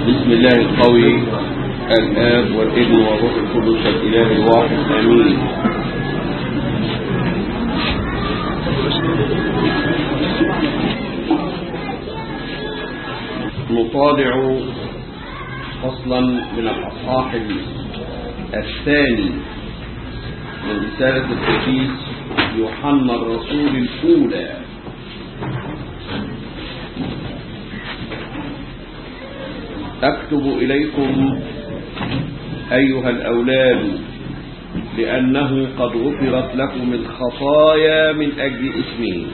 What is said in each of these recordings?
بسم الله القوي الآب والابن والروح القدس الإله الواحد آمين نطالع فصلا من الأصحاح الثاني من رسالة القديس يوحنا الرسول الأولى أكتب إليكم أيها الأولاد لأنه قد غفرت لكم الخطايا من أجل اسمه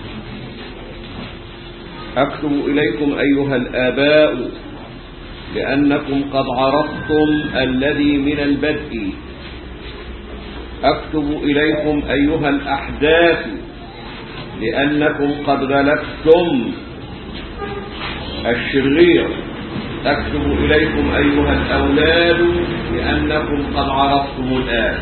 أكتب إليكم أيها الآباء لأنكم قد عرفتم الذي من البدء أكتب إليكم أيها الأحداث لأنكم قد غلبتم الشرير أكتب إليكم أيها الأولاد لأنكم قد عرفتم الآن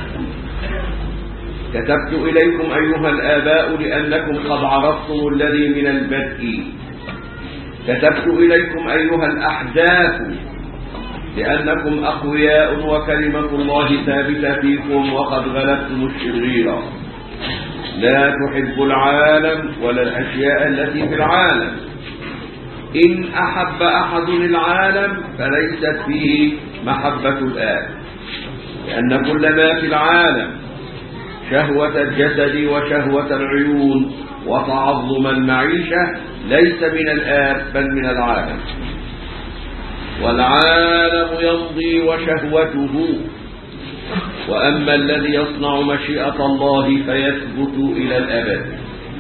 كتبت إليكم أيها الآباء لأنكم قد عرفتم الذي من البدء كتبت إليكم أيها الأحداث لأنكم أقوياء وكلمة الله ثابتة فيكم وقد غلبتم الشرير لا تحب العالم ولا الأشياء التي في العالم إن أحب أحد العالم فليست فيه محبة الآب لأن كل ما في العالم شهوة الجسد وشهوة العيون وتعظم المعيشة ليس من الآب بل من العالم والعالم يمضي وشهوته وأما الذي يصنع مشيئة الله فيثبت إلى الأبد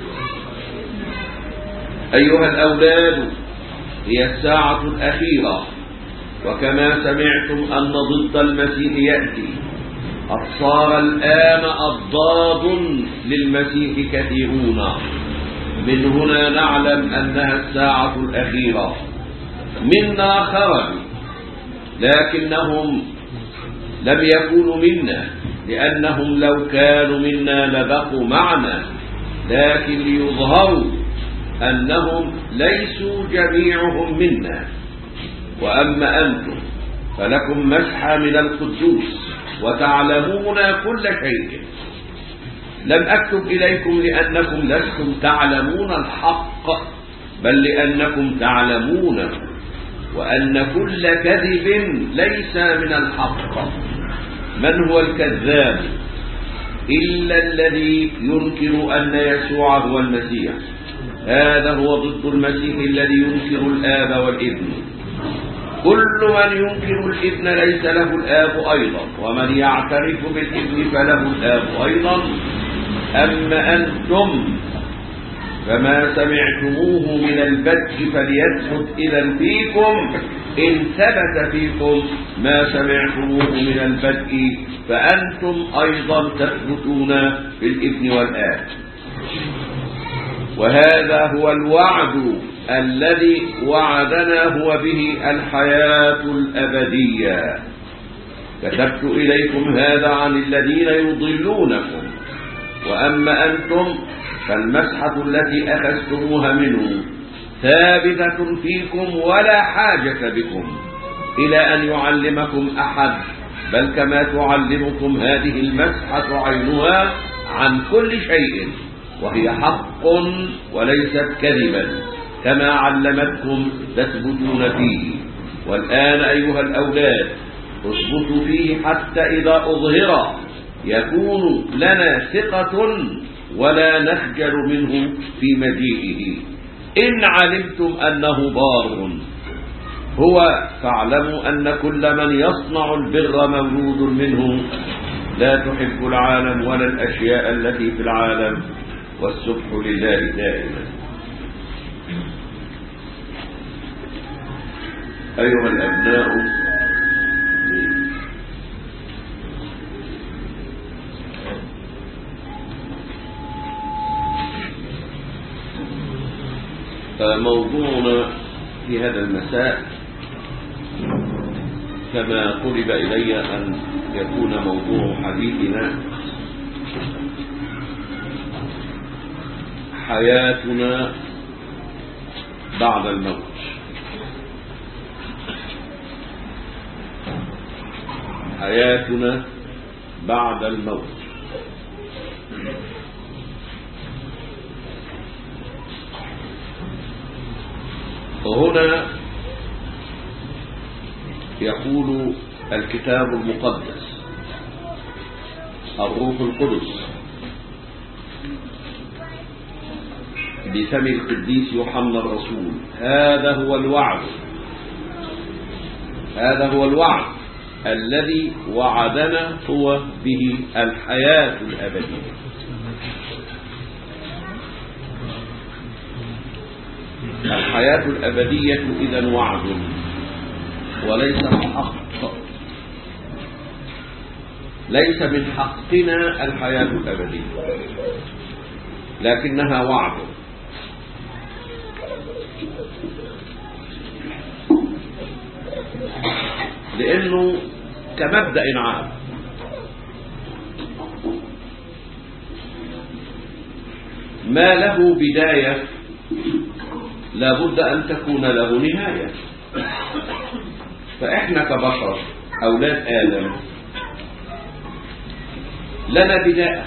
أيها الأولاد هي الساعة الأخيرة وكما سمعتم أن ضد المسيح يأتي قد صار الآن أضداد للمسيح كثيرون من هنا نعلم أنها الساعة الأخيرة منا خرجوا لكنهم لم يكونوا منا لأنهم لو كانوا منا لبقوا معنا لكن ليظهروا أنهم ليسوا جميعهم منا وأما أنتم فلكم مسحة من القدوس وتعلمون كل شيء لم أكتب إليكم لأنكم لستم تعلمون الحق بل لأنكم تعلمونه وأن كل كذب ليس من الحق من هو الكذاب إلا الذي ينكر أن يسوع هو المسيح هذا هو ضد المسيح الذي ينكر الآب والابن كل من ينكر الابن ليس له الآب أيضا ومن يعترف بالابن فله الآب أيضا أما أنتم فما سمعتموه من البدء فليثبت إذا فيكم إن ثبت فيكم ما سمعتموه من البدء فأنتم أيضا تثبتون في الابن والآب وهذا هو الوعد الذي وعدنا هو به الحياة الأبدية كتبت إليكم هذا عن الذين يضلونكم وأما أنتم فالمسحة التي أخذتموها منه ثابتة فيكم ولا حاجة بكم إلى أن يعلمكم أحد بل كما تعلمكم هذه المسحة عينها عن كل شيء وهي حق وليست كذبا كما علمتكم تثبتون فيه والآن أيها الأولاد اثبتوا فيه حتى إذا أظهر يكون لنا ثقة ولا نخجل منه في مجيئه إن علمتم أنه بار هو فاعلموا أن كل من يصنع البر مولود منه لا تحب العالم ولا الأشياء التي في العالم والسبح لله دائما أيها الأبناء موضوعنا في هذا المساء كما طلب إلي أن يكون موضوع حديثنا حياتنا بعد الموت حياتنا بعد الموت وهنا يقول الكتاب المقدس الروح القدس بفم القديس يوحنا الرسول هذا هو الوعد هذا هو الوعد الذي وعدنا هو به الحياة الأبدية الحياة الأبدية إذا وعد وليس حق ليس من حقنا الحياة الأبدية لكنها وعد لأنه كمبدأ عام ما له بداية لابد أن تكون له نهاية فإحنا كبشر أولاد آدم لنا بداية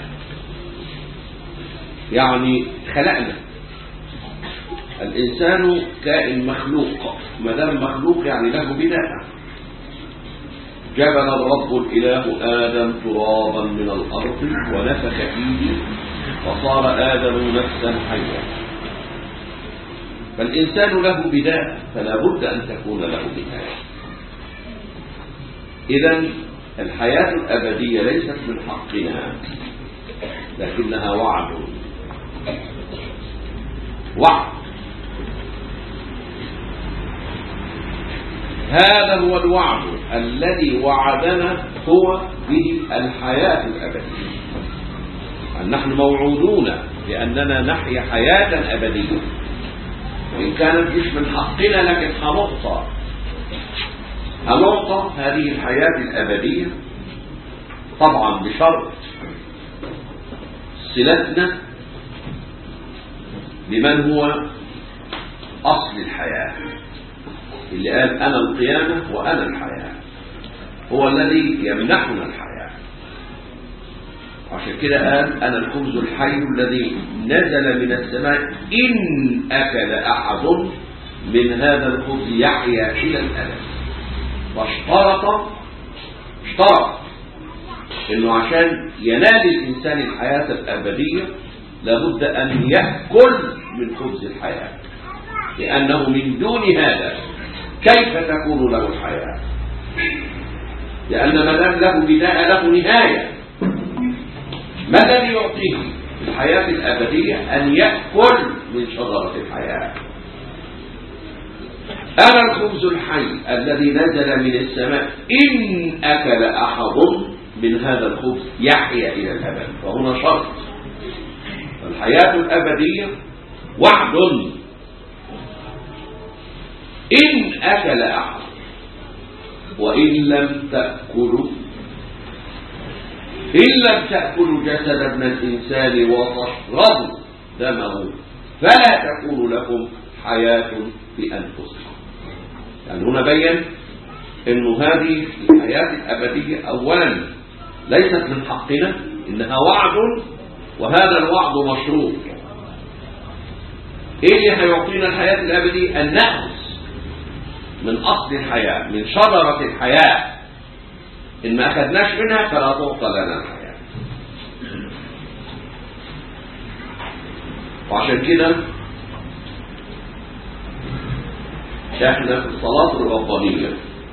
يعني خلقنا الإنسان كائن مخلوق ما دام مخلوق يعني له بداية جبل الرب الإله آدم ترابا من الأرض ونفخ فيه وصار آدم نفسا حيا فالإنسان له بداية فلا بد أن تكون له نهاية إذا الحياة الأبدية ليست من حقنا لكنها وعد وعد هذا هو الوعد الذي وعدنا هو به الحياة الأبدية أن نحن موعودون بأننا نحيا حياة أبدية وإن كانت مش من حقنا لكن هنعطى هنعطى هذه الحياة الأبدية طبعا بشرط صلتنا بمن هو أصل الحياة اللي قال أنا القيامة وأنا الحياة هو الذي يمنحنا الحياة عشان كده قال أنا الخبز الحي الذي نزل من السماء إن أكل أحد من هذا الخبز يحيا إلى الأبد واشترط اشترط انه عشان ينال الانسان الحياة الابدية لابد ان يأكل من خبز الحياة لانه من دون هذا كيف تكون له الحياة لان ما دام له بداية له نهاية ما الذي يعطيه الحياة الابدية ان يأكل من شجرة الحياة أنا الخبز الحي الذي نزل من السماء إن أكل أحد من هذا الخبز يحيا إلى الأبد وهنا شرط الحياة الأبدية وعد إن أكل أحد وإن لم تأكلوا إن لم تأكلوا جسد ابن الإنسان وتشربوا دمه فلا تكون لكم حياة في أنفسكم يعني هنا بين انه هذه الحياة الابدية اولا ليست من حقنا انها وعد وهذا الوعد مشروط ايه اللي هيعطينا الحياة الابدية ان نأخذ من اصل الحياة من شجرة الحياة ان ما اخذناش منها فلا تعطى لنا الحياة وعشان كده احنا في الصلاة الربانية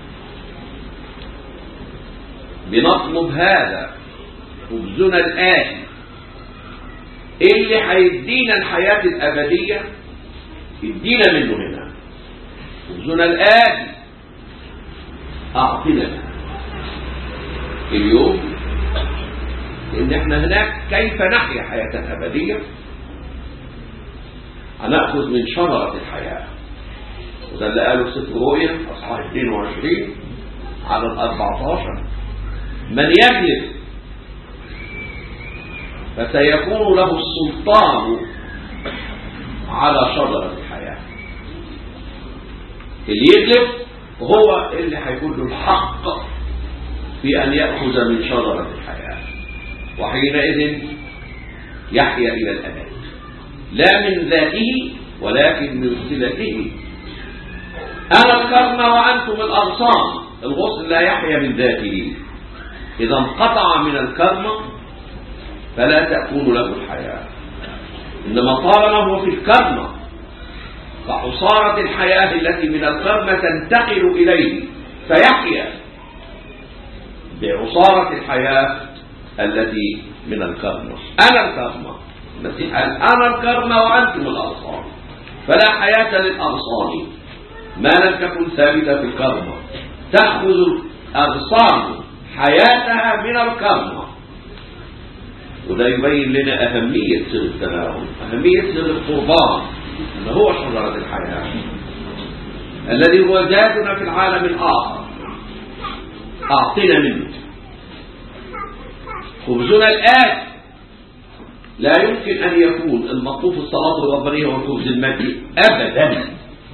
بنطلب هذا خبزنا الآتي اللي هيدينا الحياة الأبدية يدينا منه هنا خبزنا الآتي أعطنا اليوم لأن احنا هناك كيف نحيا حياة أبدية هنأخذ من شجرة الحياة وده اللي قاله في ست رؤيا اصحاح 22 عدد 14 من يجلس فسيكون له السلطان على شجرة الحياة اللي يجلس هو اللي هيكون له الحق في أن يأخذ من شجرة الحياة وحينئذ يحيا إلى الأبد لا من ذاته ولكن من صلته أنا الكرم وأنتم الأغصان الغصن لا يحيا من ذاته إذا انقطع من الكرم فلا تكون له الحياة إنما طالما هو في الكرم فعصارة الحياة التي من الكرم تنتقل إليه فيحيا بعصارة الحياة التي من الكرم أنا الكرم المسيح قال أنا الكرم وأنتم الأغصان فلا حياة للأغصان ما لم تكن ثابتة في الكرم تأخذ الأغصان حياتها من الكرم وده يبين لنا أهمية سر التناول أهمية سر القربان أن هو شجرة الحياة الذي هو زادنا في العالم الآخر أعطنا منه خبزنا الآن لا يمكن أن يكون المطلوب في الصلاة الربانية والخبز المادي أبدا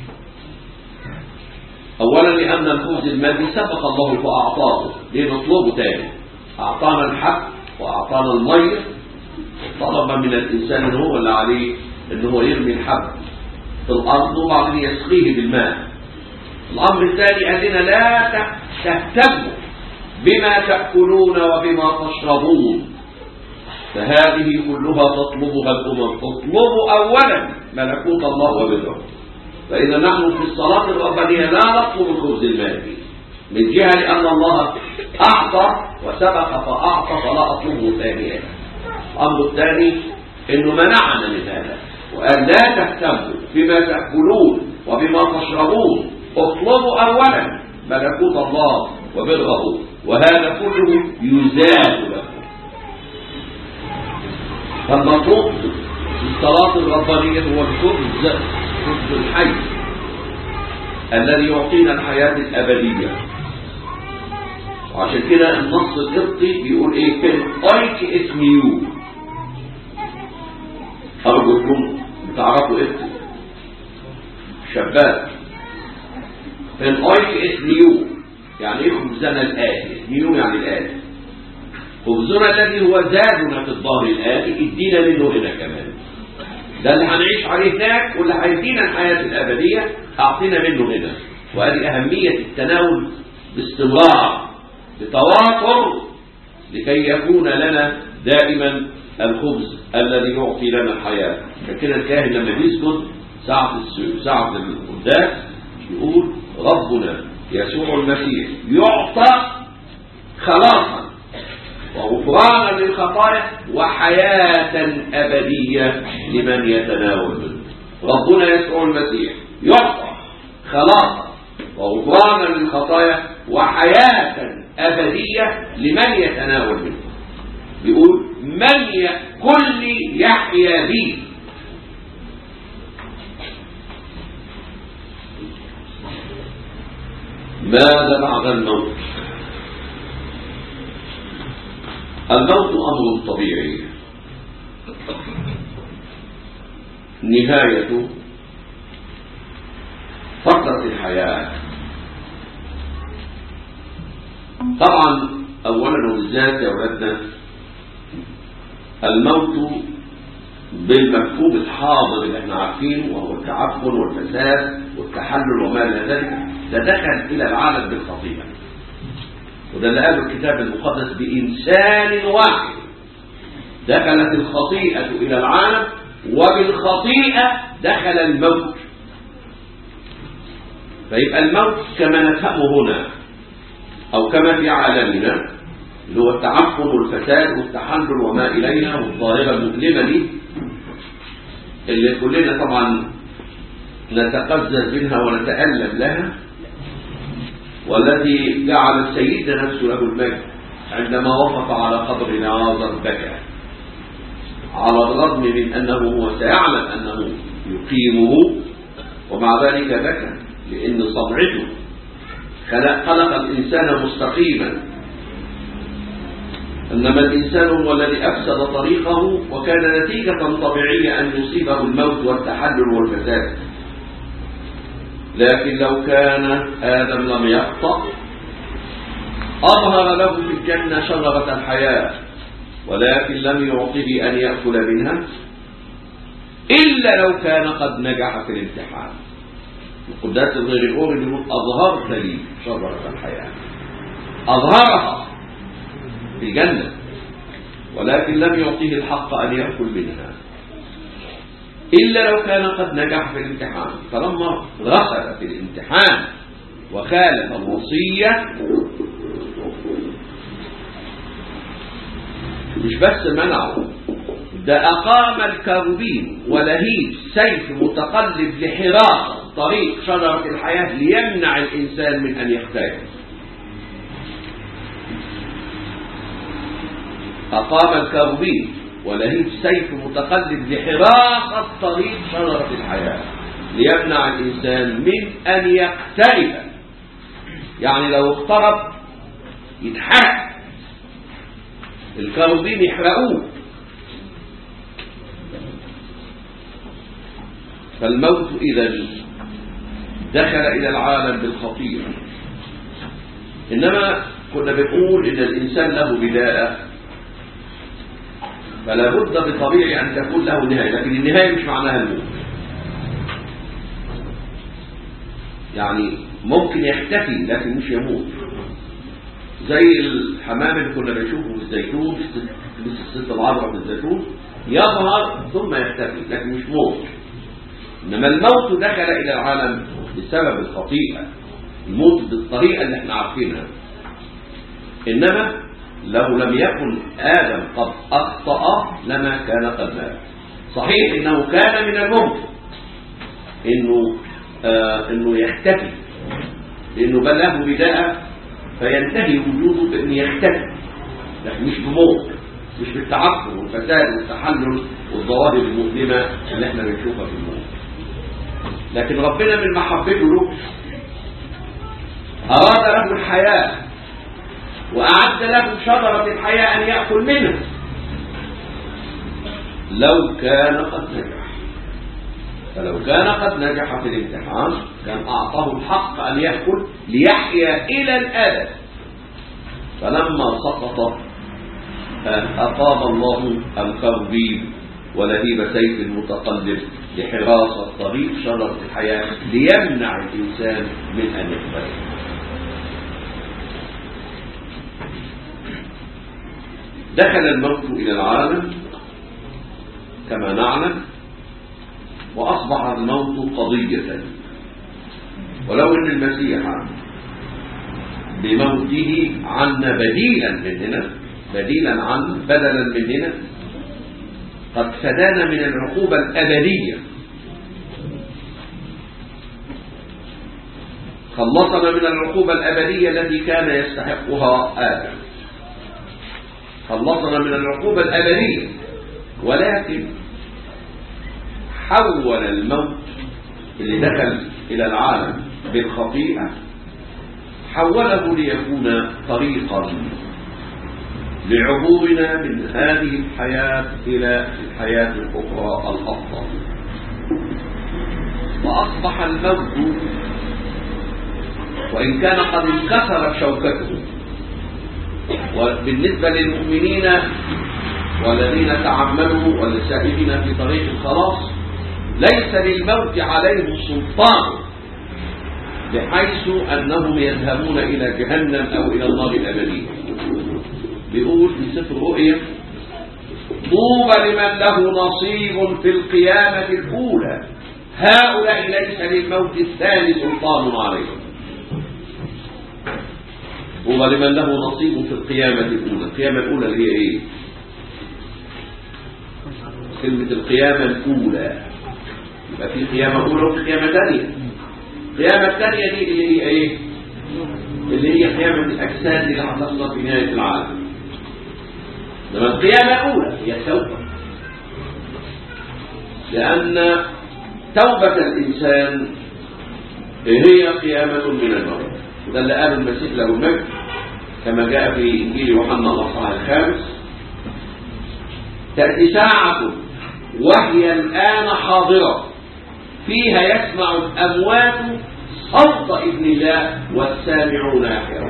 أولا لأن الخبز المادي سبق الله فأعطاه لنطلبه تاني أعطانا الحق وأعطانا المية طلب من الإنسان إن هو اللي عليه إن هو يرمي الحب في الأرض وبعدين يسقيه بالماء الأمر الثاني قال لنا لا تهتموا بما تأكلون وبما تشربون فهذه كلها تطلبها الأمم اطلبوا أولا ملكوت الله وبره فإذا نحن في الصلاة الربانية لا نطلب الخبز المادي من جهة لأن الله أعطى وسبق فأعطى فلا أطلبه ثانيا الأمر الثاني أنه منعنا من هذا وقال لا تهتموا بما تأكلون وبما تشربون اطلبوا أولا ملكوت الله وبره وهذا كله يزاد لكم فالمطلوب في الصلاة الربانية هو الخبز خبز الحي الذي يعطينا الحياة الأبدية وعشان كده النص القبطي بيقول ايه كان ايك اسميو ارجوكم بتعرفوا قبطي شباب كان ايك اسميو يعني ايه خبزنا الآتي اسميو يعني الآتي خبزنا الذي هو زادنا في الظهر الآتي ادينا منه هنا كمان ده اللي هنعيش عليه هناك واللي هيدينا الحياة الأبدية أعطينا منه هنا وهذه أهمية التناول باستمرار بتواتر لكي يكون لنا دائما الخبز الذي يعطي لنا الحياة فكده الكاهن لما بيسجد ساعة ساعة القداس يقول ربنا يسوع المسيح يعطى خلاصا وغفرانا للخطايا وحياة أبدية لمن يتناول منه ربنا يسوع المسيح يعطى خلاصا وغفرانا للخطايا وحياة أبدية لمن يتناول منه بيقول من يأكلني يحيا بي ماذا بعد الموت الموت أمر طبيعي نهاية فترة الحياة طبعا أولا وبالذات يا أولادنا الموت بالمفهوم الحاضر اللي احنا عارفينه وهو التعفن والفساد والتحلل وما إلى ذلك ده دخل إلى العالم بالخطيئة وده اللي قاله الكتاب المقدس بإنسان واحد دخلت الخطيئة إلى العالم وبالخطيئة دخل الموت فيبقى الموت كما نفهمه هنا أو كما في عالمنا اللي هو التعفن والفساد والتحلل وما إلينا والظاهرة المؤلمة دي اللي كلنا طبعا نتقزز منها ونتألم لها والتي جعل سيدنا نفسه له المجد عندما وقف على قبر ناظر بكى على الرغم من أنه هو سيعلم أنه يقيمه ومع ذلك بكى لأن صنعته خلق, خلق الإنسان مستقيما إنما الإنسان هو الذي أفسد طريقه وكان نتيجة طبيعية أن يصيبه الموت والتحلل والفساد لكن لو كان آدم لم يخطأ أظهر له في الجنة شجرة الحياة ولكن لم يعطه أن يأكل منها إلا لو كان قد نجح في الامتحان القداس الغريغوري يقول أظهرت لي شجرة الحياة أظهرها في الجنة ولكن لم يعطيه الحق أن يأكل منها إلا لو كان قد نجح في الامتحان فلما رسل في الامتحان وخالف الوصية مش بس منعه ده أقام الكروبين ولهيب سيف متقلب لحراسة طريق شجرة الحياة ليمنع الإنسان من أن يختار أقام الكروبين ولهيب سيف متقلب لحراسة طريق شجرة الحياة ليمنع الإنسان من أن يقترب يعني لو اقترب يتحرق الكروبين يحرقوه فالموت إذا دخل إلى العالم بالخطيئة إنما كنا بنقول إن الإنسان له بداية فلا بد بطبيعي أن تكون له نهاية لكن النهاية مش معناها الموت يعني ممكن يختفي لكن مش يموت زي الحمام اللي كنا بنشوفه في الزيتون في الست العذراء في الزيتون يظهر ثم يختفي لكن مش موت إنما الموت دخل إلى العالم بسبب الخطيئة الموت بالطريقة اللي احنا عارفينها إنما لو لم يكن آدم قد أخطأ لما كان قد مات صحيح إنه كان من الممكن إنه آه إنه يختفي لأنه بل له بداءة فينتهي وجوده بأن يختفي لكن مش بموت مش بالتعفن والفساد والتحلل والظواهر المؤلمة اللي احنا بنشوفها في الموت لكن ربنا من محبته له أراد له الحياة وأعد له شجرة الحياة أن يأكل منها لو كان قد نجح فلو كان قد نجح في الامتحان كان أعطاه الحق أن يأكل ليحيا إلى الأبد فلما سقط أقام الله الكربيب ولهيب سيف متقلب لحراسة طريق شجرة الحياة ليمنع الإنسان من أن يختلف دخل الموت إلى العالم كما نعلم وأصبح الموت قضية ولو أن المسيح بموته عنا بديلا مننا بديلا عن بدلا مننا قد فدانا من العقوبة الأبدية خلصنا من العقوبة الأبدية التي كان يستحقها آدم خلصنا من العقوبة الأبدية ولكن حول الموت اللي دخل إلى العالم بالخطيئة حوله ليكون طريقا لعبورنا من هذه الحياة إلى الحياة الأخرى الأفضل فأصبح الموت وإن كان قد انكسرت شوكته وبالنسبة للمؤمنين والذين تعملوا والسائرين في طريق الخلاص ليس للموت عليهم سلطان بحيث أنهم يذهبون إلى جهنم أو إلى النار الأبدية بيقول في سفر رؤيا طوبى لمن له نصيب في القيامة الأولى هؤلاء ليس للموت الثاني سلطان عليهم طوبى لمن له نصيب في القيامة الأولى القيامة الأولى اللي هي إيه كلمة القيامة الأولى يبقى في قيامة أولى وفي قيامة ثانية القيامة الثانية دي اللي هي إيه اللي هي قيامة الأجساد اللي هتحصل في نهاية العالم لما القيامة الأولى هي التوبة لأن توبة الإنسان هي قيامة من الموت وده اللي قاله المسيح له المجد كما جاء في إنجيل يوحنا الأصحاح الخامس تأتي ساعة وهي الآن حاضرة فيها يسمع الأموات صوت ابن الله والسامعون يحيون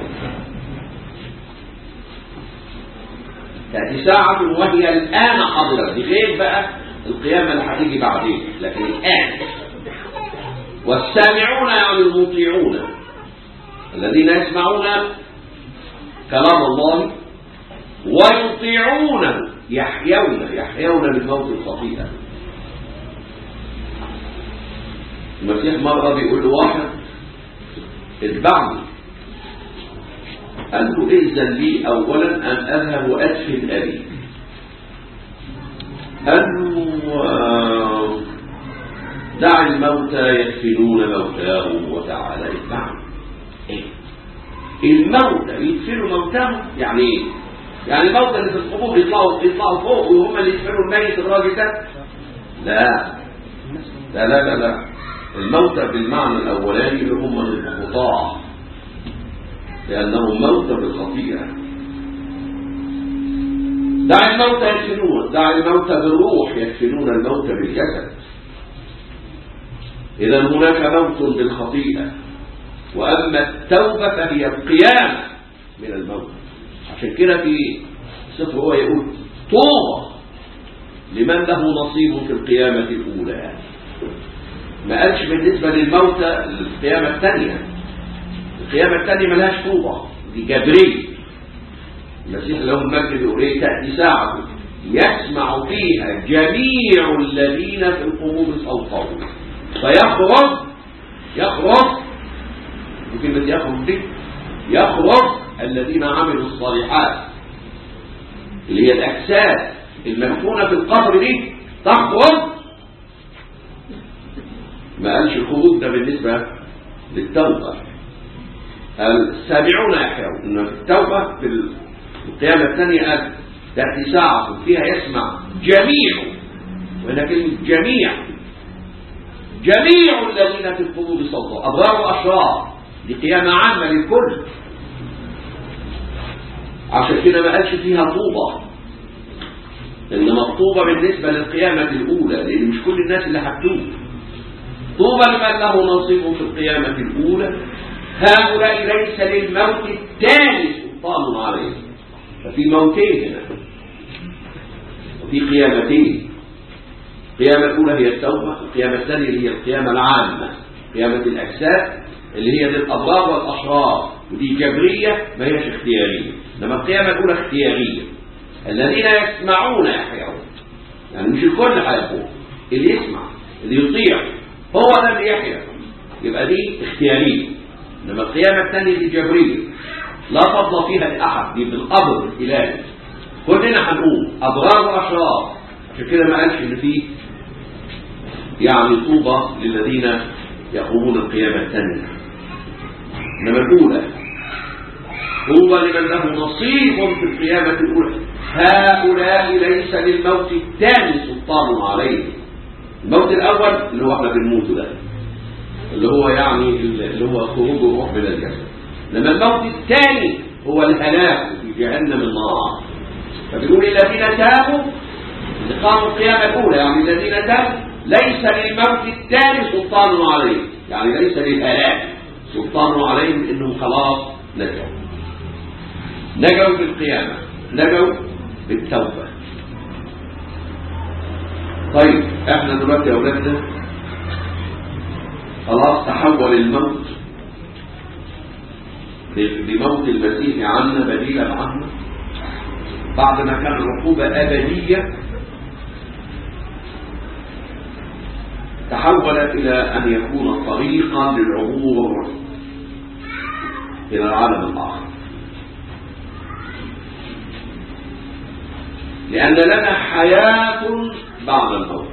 تأتي ساعة وهي الآن حاضرة دي غير بقى القيامة اللي هتيجي بعدين لكن الآن والسامعون يعني المطيعون الذين يسمعون كلام الله ويطيعونه يحيون يحيون بالموت الخطيئة المسيح مرة بيقول له واحد اتبعني قال له ائذن لي اولا ان اذهب وادفن ابي قال له آه، دع الموتى يدفنون موتاهم وتعالى اتبعني ايه الموتى يدفنوا موتاهم يعني ايه يعني الموتى اللي في القبور يطلعوا يطلعوا فوق وهم اللي يدفنوا الميت الراجل ده لا لا لا لا, لا. الموتى بالمعنى الاولاني اللي هم القطاع لأنهم موتى بالخطيئة دع الموتى يدفنون دع الموتى بالروح يدفنون الموتى بالجسد إذا هناك موت بالخطيئة وأما التوبة فهي القيامة من الموت عشان كده في سفر هو يقول طوبى لمن له نصيب في القيامة الأولى ما قالش بالنسبة للموتى القيامة الثانية القيامة الثانية ملهاش طوبة دي جبرية المسيح له المجد بيقول ايه تأتي ساعة يسمع فيها جميع الذين في القبور صوته فيخرج يخرج وكلمة يخرج دي يخرج الذين عملوا الصالحات اللي هي الأجساد المدفونة في القبر دي تخرج ما قالش الخروج ده بالنسبة للتوبة السابعون يحيون ان التوبة في القيامة الثانية قال تأتي ساعة فيها يسمع جميع وهنا كلمة جميع جميع الذين في القبور صوته أبرار وأشرار دي قيامة عامة للكل عشان كده ما قالش فيها طوبة إنما الطوبة بالنسبة للقيامة الأولى لأن مش كل الناس اللي هتتوب طوبى لمن له نصيب في القيامة الأولى هؤلاء ليس للموت الثاني سلطان عليه ففي موتين هنا وفي قيامتين القيامة الأولى هي التوبة القيامة الثانية اللي هي القيامة العامة قيامة الأجساد اللي هي للأبرار والأشرار ودي جبرية ما هيش اختيارية إنما القيامة الأولى اختيارية الذين يسمعون يحيون يعني مش الكل هيقوم اللي يسمع اللي يطيع هو ده اللي يحيا يبقى دي اختيارية انما القيامة الثانية دي جبرية لا فضل فيها لأحد دي بالقبر الإلهي كلنا هنقوم أبرار وأشرار عشان كده ما قالش إن فيه يعني طوبى للذين يقومون القيامة الثانية إنما الأولى طوبى لمن له نصيب في القيامة الأولى هؤلاء ليس للموت الثاني سلطان عليهم الموت الأول اللي هو احنا بنموت ده اللي هو يعني اللي هو خروج الروح من الجسد لما الموت الثاني هو الهلاك في جهنم النار فبيقول الذين تابوا اللي قاموا القيامة الأولى يعني الذين تابوا ليس للموت الثاني سلطان عليهم يعني ليس للهلاك سلطان عليهم انهم خلاص نجوا نجوا بالقيامة نجوا بالتوبة طيب احنا دلوقتي يا اولادنا خلاص تحول الموت بموت المسيح عنا بديلا عنا بعد ما كان العقوبة أبدية تحولت إلى أن يكون طريقا للعبور إلى العالم الآخر لأن لنا حياة بعد الموت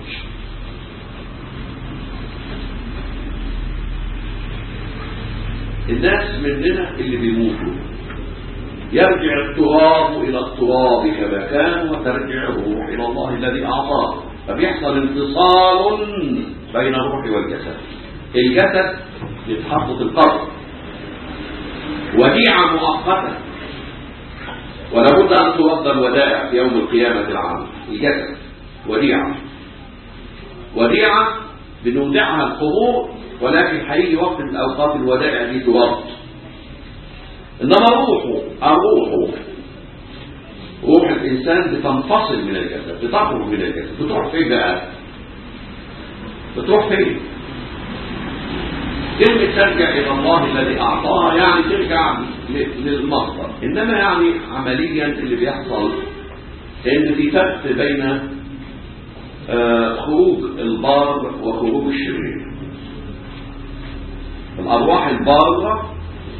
الناس مننا اللي بيموتوا يرجع التراب إلى التراب كما كان وترجع الروح إلى الله الذي أعطاه فبيحصل انفصال بين الروح والجسد الجسد يتحط في القبر وديعة مؤقتة ولابد أن ترد الودائع في يوم القيامة العام الجسد وديعة وديعة بنودعها القبور ولكن هيجي وقت من الاوقات الودائع دي ترد انما روحه الروح روح الانسان بتنفصل من الجسد بتخرج من الجسد بتروح فين بقى بتروح فين كلمة ترجع إلى الله الذي أعطاها يعني ترجع للمصدر إنما يعني عمليا اللي بيحصل إن في فرق بين آه خروج البار وخروج الشرير الأرواح البارة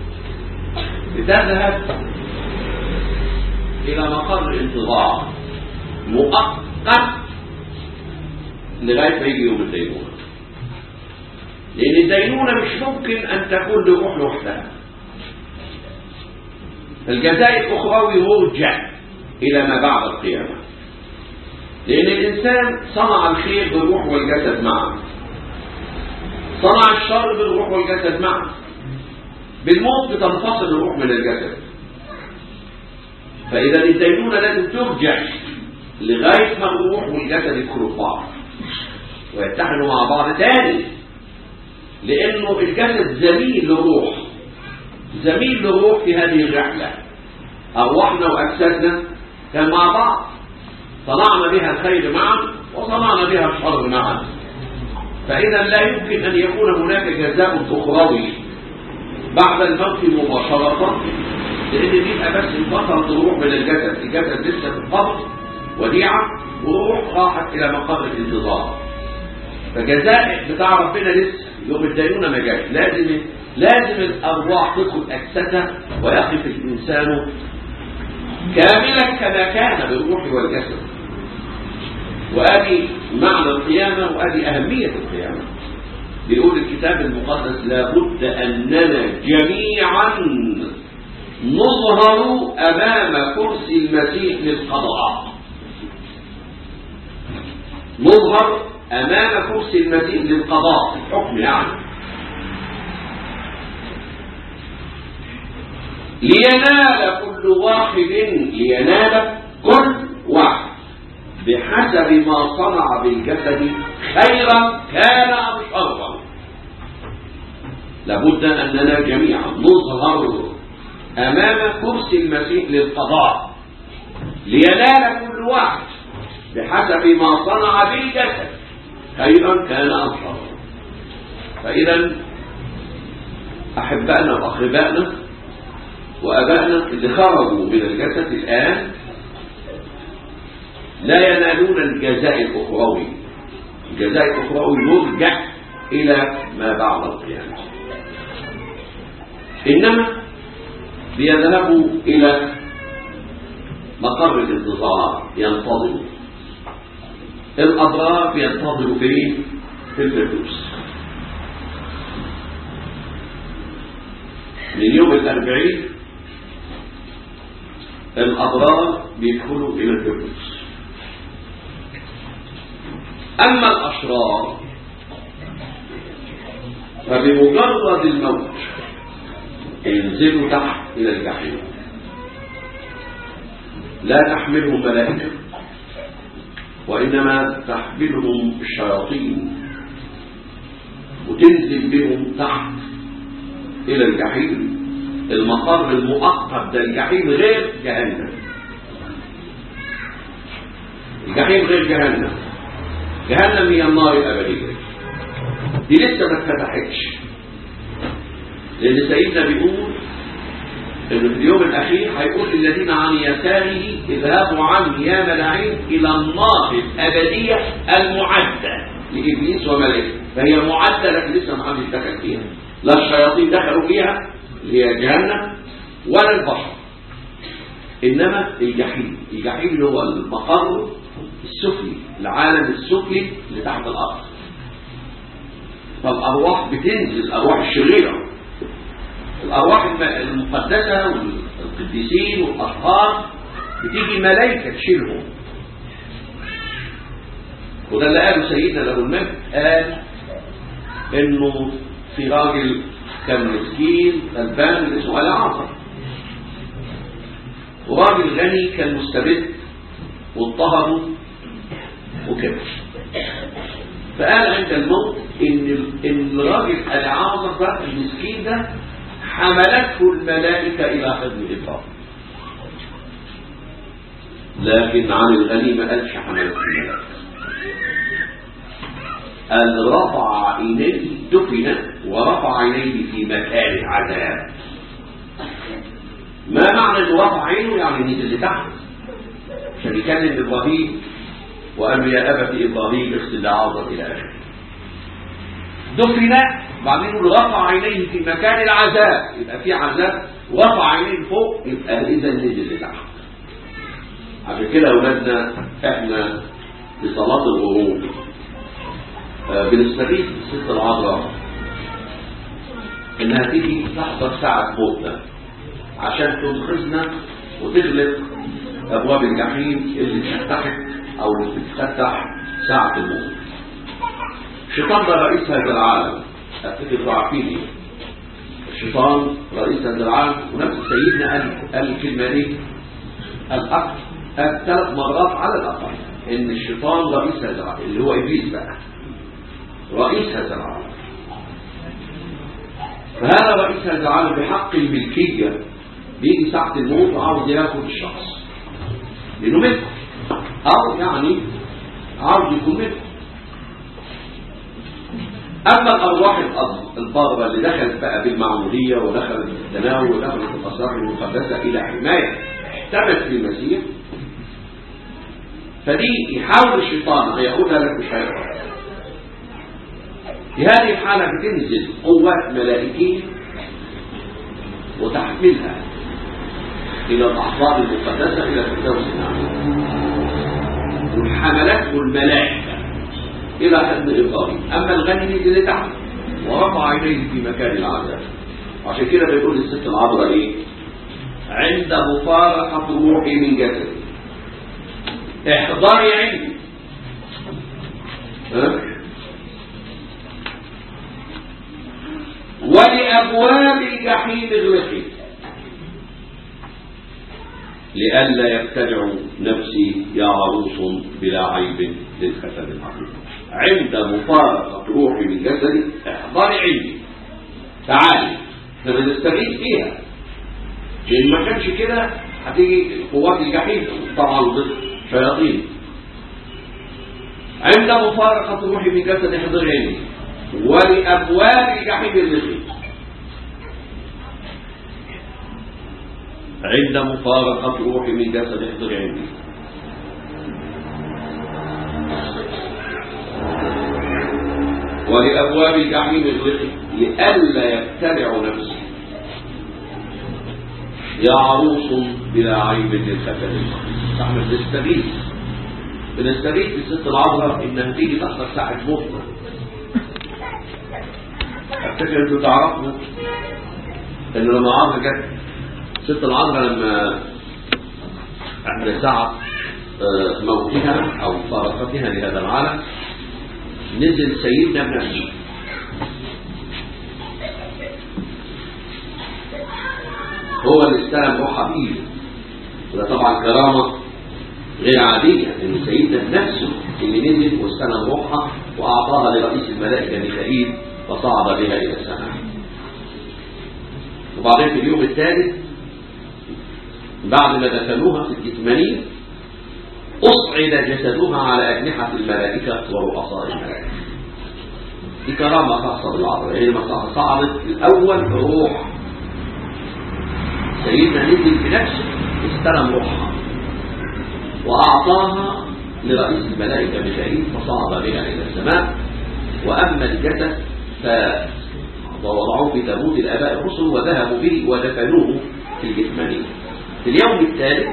بتذهب إلى مقر انتظار مؤقت لغاية ما يجي يوم الدينونة لأن الدينونة مش ممكن أن تكون لروح لوحدها الجزاء الأخروي مرجع إلى ما بعد القيامة لأن الإنسان صنع الخير بالروح والجسد معا صنع الشر بالروح والجسد معا بالموت بتنفصل الروح من الجسد فإذا الدينونة لازم ترجع لغاية ما الروح والجسد يدخلوا في بعض ويتحدوا مع بعض تاني لأنه الجسد زميل للروح زميل للروح في هذه الرحلة أرواحنا وأجسادنا كان مع بعض صنعنا بها الخير معا وصنعنا بها الشر معا فإذا لا يمكن أن يكون هناك جزاء أخروي بعد الموت مباشرة لأن بيبقى بس انفصلت الروح من الجسد الجسد لسه في القبر وديعة وروح راحت إلى مقر الانتظار فجزاء بتاع ربنا لسه يوم الدينونة ما جاش لازم لازم الأرواح تدخل أجسادها ويقف الإنسان كاملا كما كان بالروح والجسد وأدي معنى القيامة وأدي أهمية القيامة بيقول الكتاب المقدس لابد أننا جميعا نظهر أمام كرسي المسيح للقضاء نظهر أمام كرسي المسيح للقضاء الحكم يعني لينال كل واحد لينال كل واحد بحسب ما صنع بالجسد خيرا كان أو شرا لابد أننا جميعا نظهر أمام كرسي المسيح للقضاء لينال كل واحد بحسب ما صنع بالجسد خيرا كان أو شرا فإذا أحبائنا وأخبائنا وأبائنا اللي خرجوا من الجسد الآن لا ينالون الجزاء الأخروي الجزاء الأخروي يرجع إلى ما بعد القيامة إنما بيذهبوا إلى مقر الانتظار ينتظروا الأبرار بينتظروا فين؟ في الفردوس من يوم الأربعين الأبرار بيدخلوا إلى الفردوس أما الأشرار فبمجرد الموت ينزلوا تحت إلى الجحيم لا تحملهم ملائكة وإنما تحملهم الشياطين وتنزل بهم تحت إلى الجحيم المقر المؤقت ده الجحيم غير جهنم الجحيم غير جهنم جهنم هي النار الأبدية دي لسه ما اتفتحتش لأن سيدنا بيقول إنه في اليوم الأخير هيقول للذين عن يساره اذهبوا عني يا ملاعين إلى النار الأبدية المعدة لإبليس وملائكته فهي معدة لكن لسه ما حدش دخل فيها لا الشياطين دخلوا فيها اللي هي جهنم ولا البشر إنما الجحيم الجحيم اللي هو المقر السفلي العالم السفلي اللي تحت الأرض فالأرواح بتنزل الأرواح الشريرة الأرواح المقدسة والقديسين والأطهار بتيجي ملائكة تشيلهم وده اللي قاله سيدنا له المجد قال انه في راجل كان مسكين غلبان اسمه العاصر وراجل غني كان مستبد واضطهده وكده فقال عند الموت ان ان الراجل العاظم ده المسكين ده حملته الملائكة إلى حضن إبراهيم لكن عن الغني ما قالش حملته الملائكة قال رفع عينيه دفن ورفع عينيه في مكان العذاب ما معنى انه رفع عينه يعني نزل لتحت عشان يكلم ابراهيم وقال له يا ابت ابراهيم اغسل عاظم الى اخره دفن بعدين يقول رفع عينيه في مكان العذاب يبقى في عذاب ورفع عينيه فوق يبقى اذا نزل لتحت عشان كده اولادنا احنا في صلاه الغروب آه بنستغيث الست العذراء انها تيجي تحضر ساعه موتنا عشان تنقذنا وتغلق ابواب الجحيم اللي اتفتحت او اللي بتفتح ساعه الموت الشيطان ده رئيس هذا العالم افتكر عارفين الشيطان رئيس هذا العالم ونفس سيدنا قال قال الكلمه دي الاكثر ثلاث مرات على الاقل ان الشيطان رئيس هذا العالم اللي هو ابليس بقى رئيس هذا العالم فهذا رئيس هذا العالم بحق الملكيه بيجي ساعه الموت وعاوز ياخد الشخص لانه ملك او يعني عاوز يكون ملك أما الأرواح الباطلة اللي دخلت بقى بالمعمودية ودخلت في التناول ودخلت في الأسرار المقدسة إلى حماية احتمت في المسيح فدي يحاول الشيطان أن يقولها لك مش هيقدر في هذه الحالة بتنزل قوات ملائكية وتحملها إلى الأحضان المقدسة إلى الفردوس الأعلى وحملته الملائكة إلى حد إبراهيم أما الغني نزل تحت ورفع عينيه في مكان العذاب عشان كده بيقول الست العذراء إيه عند مفارقة روحي من جسدي احضري عندي ها؟ ولأبواب الجحيم اغلقي لئلا يبتدع نفسي يا عروس بلا عيب للختم العظيم عند مفارقة روحي من جسدي احضري عندي تعالي احنا بنستغيث فيها لان ما كانش كده هتيجي قوات الجحيم طبعا ضد شياطين عند مفارقة روحي من جسدي احضري عندي ولأبواب الجحيم الرزق عند مفارقة روحي من جسد احضر عندي ولأبواب الجحيم اغلقي لئلا يبتلع نفسي يا عروس بلا عيب للختم نحن بنستغيث بنستغيث بالست العذراء انها تيجي تحصل ساعة موتنا افتكر انتوا تعرفوا ان لما عرفة جت ست العذراء لما عند ساعة موتها أو فارقتها لهذا العالم نزل سيدنا بنفسه هو اللي استلم روحها بإيده وده طبعا كرامة غير عادية إن سيدنا بنفسه اللي نزل واستلم روحها وأعطاها لرئيس الملائكة ميكائيل فصعد بها إلى السماء وبعدين في اليوم الثالث بعد ما دفنوها في الكتمانية أصعد جسدها على أجنحة الملائكة ورؤساء الملائكة دي كرامة خاصة بالعذراء هي لما صعدت الأول روح سيدنا نزل بنفسه استلم روحها وأعطاها لرئيس الملائكة ميكائيل فصعد بها إلى السماء وأما الجسد فوضعوه في تابوت الآباء الرسل وذهبوا به ودفنوه في الجثمانية في اليوم الثالث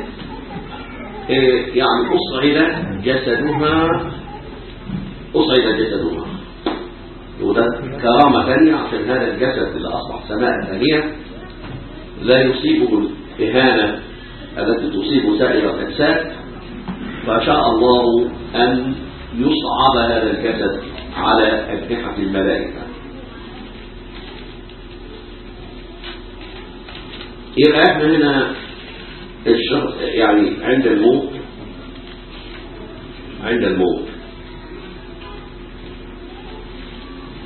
يعني أصعد جسدها أصعد جسدها وده كرامة ثانية عشان هذا الجسد اللي أصبح سماء ثانية لا يصيبه الإهانة التي تصيب سائر الأجساد فشاء الله أن يصعد هذا الجسد على أجنحة الملائكة يبقى احنا هنا الشخص يعني عند الموت عند الموت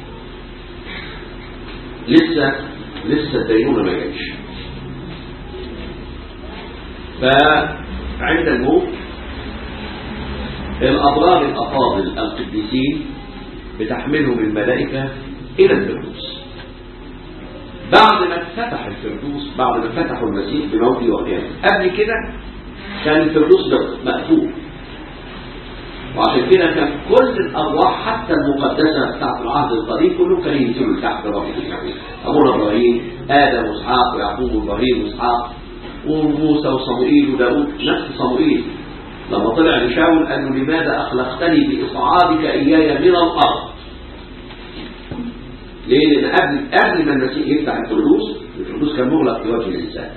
لسه لسه الدينونة ما جاتش فعند الموت الأبرار الأفاضل القديسين بتحملهم الملائكة إلى الفردوس بعد ما اتفتح الفردوس بعد ما فتحوا المسيح بموته وقيامه قبل كده كان الفردوس مقفول وعشان كده كان كل الارواح حتى المقدسه بتاعت العهد القديم كلهم كانوا ينزلوا تحت رب الجميع ابونا ابراهيم ادم واسحاق ويعقوب وابراهيم واسحاق وموسى وصموئيل وداود نفس صموئيل لما طلع لشاول قال له لماذا اخلقتني باصعادك اياي من الارض ليه لان قبل قبل ما المسيح يفتح الفردوس الفردوس كان مغلق في وجه الانسان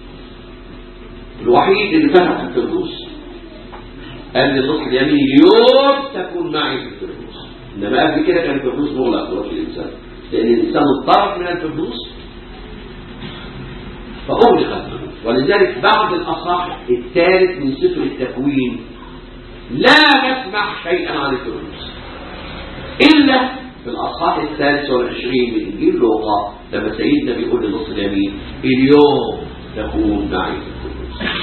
الوحيد اللي فتح الفردوس قال للنص اليمين اليوم تكون معي في الفردوس انما قبل كده كان الفردوس مغلق في وجه الانسان لان الانسان اضطرب من الفردوس فاغلق الفردوس ولذلك بعد الاصح الثالث من سفر التكوين لا نسمع شيئا عن الفردوس الا في الاصحاح الثالث والعشرين من انجيل لوقا لما سيدنا بيقول للنص اليمين اليوم تكون معي في الفردوس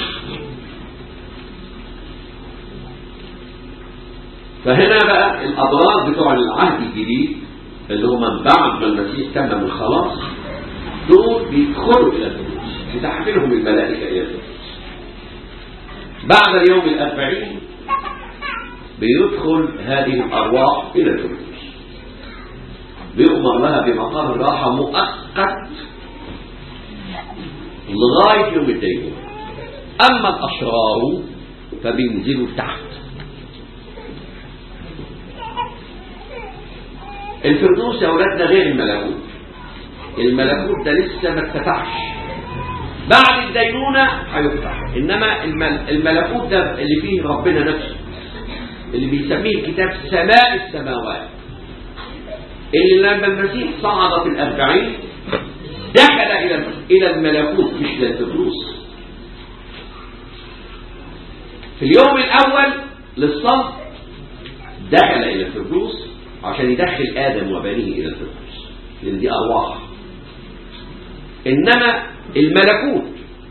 فهنا بقى الأبرار بتوع العهد الجديد اللي هم من بعد ما المسيح تم الخلاص دول بيدخلوا إلى الفردوس بتحملهم الملائكة إلى الفردوس بعد اليوم الأربعين بيدخل هذه الأرواح إلى الفردوس بيؤمر لها بمقام الراحة مؤقت لغاية يوم الدينونة أما الأشرار فبينزلوا تحت الفردوس يا أولادنا غير الملكوت الملكوت ده لسه ما اتفتحش بعد الدينونة هيفتح إنما الملكوت ده اللي فيه ربنا نفسه اللي بيسميه الكتاب سماء السماوات اللي لما المسيح صعد في الأربعين دخل إلى إلى الملكوت مش للفردوس في اليوم الأول للصلب دخل إلى الفردوس عشان يدخل آدم وبنيه إلى الفردوس لأن دي أرواح إنما الملكوت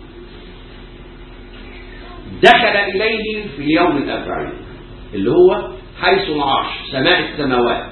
دخل إليه في اليوم الأربعين اللي هو حيث العرش سماء السماوات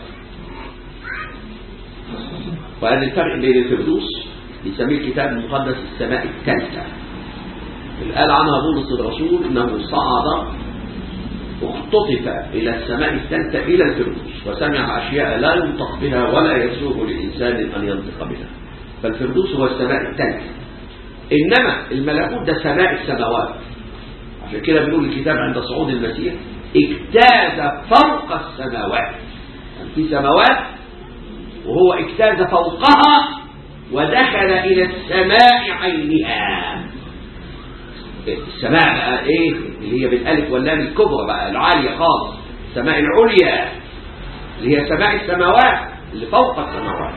وهذا الفرق بين الفردوس يسميه الكتاب المقدس السماء الثالثة اللي قال عنها بولس الرسول انه صعد واختطف الى السماء الثالثة الى الفردوس وسمع اشياء لا ينطق بها ولا يسوغ لانسان ان ينطق بها فالفردوس هو السماء الثالثة انما الملكوت ده سماء السماوات عشان كده بيقول الكتاب عند صعود المسيح اجتاز فوق السماوات يعني في سماوات وهو اجتاز فوقها ودخل إلى السماء عينها السماء بقى ايه اللي هي بالالف واللام الكبرى بقى العالية خالص السماء العليا اللي هي سماء السماوات اللي فوق السماوات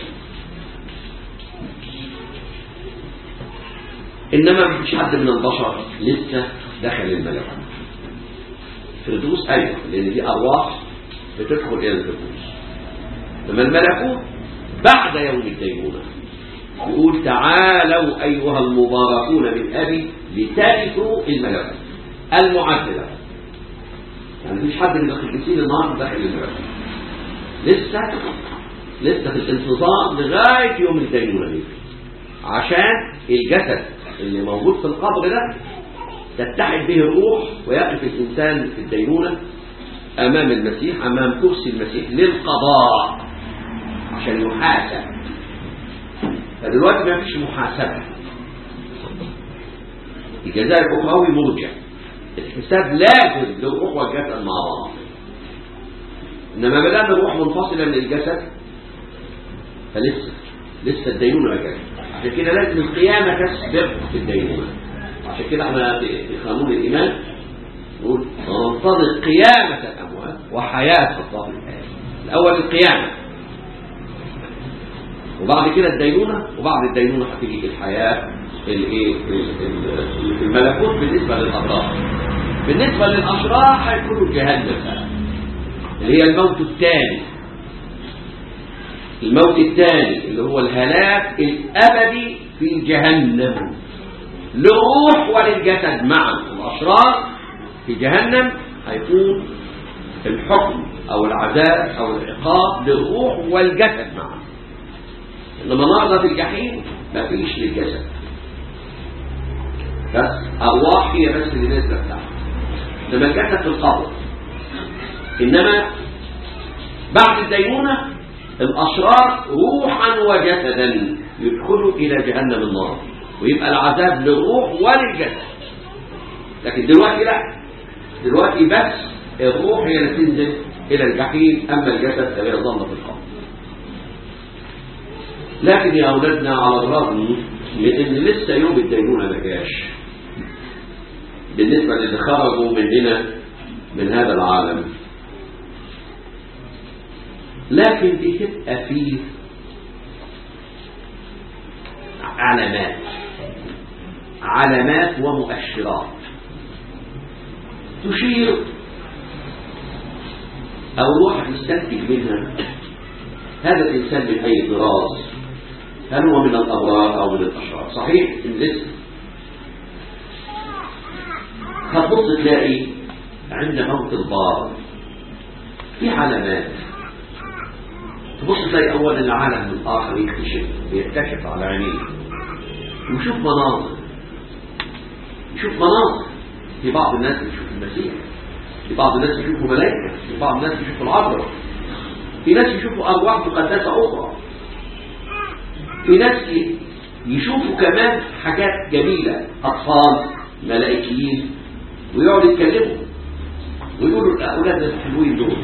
انما مفيش حد من البشر لسه دخل الملكوت فردوس ايوه لان دي ارواح بتدخل الى الفردوس لما الملكوت بعد يوم الدينونة يقول تعالوا أيها المباركون من أبي لترثوا الملكوت المعدلة يعني مفيش حد من القديسين النهارده داخل الملكوت لسه لسه في الانتظار لغاية يوم الدينونة دي عشان الجسد اللي موجود في القبر ده تتحد به الروح ويقف الإنسان في الدينونة أمام المسيح أمام كرسي المسيح للقضاء عشان يحاسب فدلوقتي ما فيش محاسبة الجزاء الأخروي مرجع الحساب لازم للروح والجسد مع بعض إنما ما دام الروح منفصلة من الجسد فلسه لسه الدينونة ما جاتش عشان كده لازم القيامة تسبق في الدينونة عشان كده احنا في قانون الإيمان نقول وننتظر قيامة الأموات وحياة الله الحياة الأول القيامة وبعد كده الدينونة وبعد الدينونة هتيجي الحياة الايه الملكوت بالنسبة للأبرار بالنسبة للأشرار هيكونوا جهنم اللي هي الموت الثاني الموت الثاني اللي هو الهلاك الأبدي في جهنم للروح وللجسد معا الأشرار في جهنم هيكون الحكم أو العذاب أو العقاب للروح والجسد معا إنما النهارده في الجحيم ما فيش للجسد بس أرواح هي بس اللي نازلة بتاعها إنما الجسد في القبر إنما بعد الدينونة الأشرار روحا وجسدا يدخلوا إلى جهنم النار ويبقى العذاب للروح وللجسد لكن دلوقتي لا دلوقتي بس الروح هي اللي تنزل إلى الجحيم أما الجسد فيظل في القبر لكن يا أولادنا على الرغم من إن لسه يوم الدينونة ما جاش بالنسبة للي خرجوا من هنا من هذا العالم لكن بتبقى فيه علامات علامات ومؤشرات تشير أو الواحد يستنتج منها هذا الإنسان من أي طراز هل هو من الأبرار أو من الأشرار صحيح إن لسه هتبص تلاقي عند موت البار في علامات تبص تلاقي أولا العالم الآخر يكتشف بيكتشف على عينيه ويشوف مناظر يشوف مناظر في بعض الناس يشوف المسيح في بعض الناس يشوفوا ملائكة في بعض الناس يشوفوا العذراء في ناس يشوفوا أرواح مقدسة أخرى في ناس يشوفوا كمان حاجات جميلة أطفال ملائكيين ويقعدوا يتكلموا ويقولوا الأولاد الحلوين دول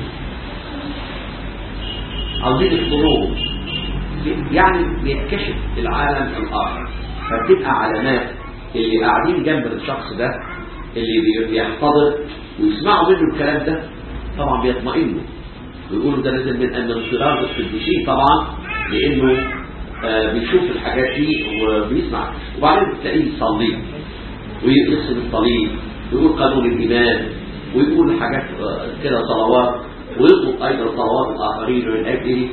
عاوزين يحضروهم يعني بيكتشف العالم الآخر فبتبقى علامات اللي قاعدين جنب الشخص ده اللي بيحتضر ويسمعوا منه الكلام ده طبعا بيطمئنوا ويقولوا ده لازم من أن انفراد القديسين طبعا لأنه آه بيشوف الحاجات دي وبيسمع وبعدين بتلاقيه يصلي ويرسم الصليب ويقول قانون الإيمان ويقول حاجات آه كده صلوات ويطلب أيضا صلوات الآخرين من أجله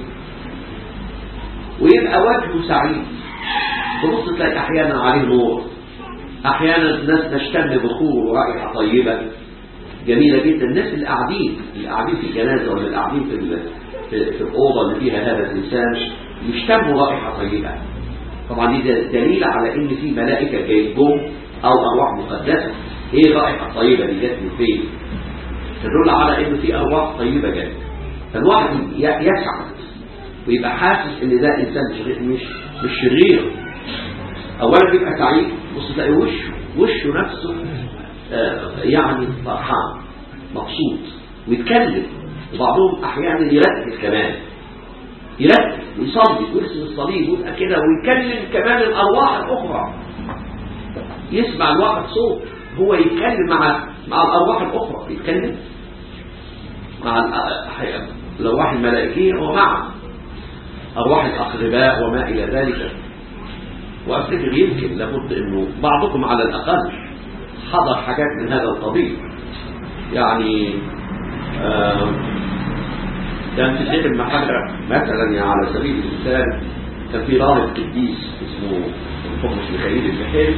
ويبقى وجهه سعيد تبص تلاقي أحيانا عليه نور أحيانا الناس تشتم بخور ورائحة طيبة جميلة جدا الناس اللي قاعدين اللي قاعدين في الجنازة ولا اللي قاعدين في في, في الأوضة اللي فيها هذا الإنسان يشتموا رائحة طيبة طبعا دي دليل على إن في ملائكة جايبهم أو أرواح مقدسة إيه الرائحة الطيبة دي جت من فين؟ تدل على إن في أرواح طيبة جت فالواحد يسعد ويبقى حاسس إن ده إنسان مش مش شرير أولا بيبقى سعيد بص تلاقي وشه وشه نفسه آه يعني فرحان مبسوط ويتكلم وبعضهم أحيانا يركز كمان يركز ويصلي ويرسم الصليب ويبقى كده ويكلم كمان الأرواح الأخرى يسمع الواحد صوت هو يتكلم مع مع الأرواح الأخرى يتكلم مع الأرواح الملائكية ومع أرواح الأقرباء وما إلى ذلك وأفتكر يمكن لابد أنه بعضكم على الأقل حضر حاجات من هذا القبيل يعني آه كان في الشيخ المحجة مثلا يعني على سبيل المثال كان في راهب قديس اسمه القدس ميخائيل البحيري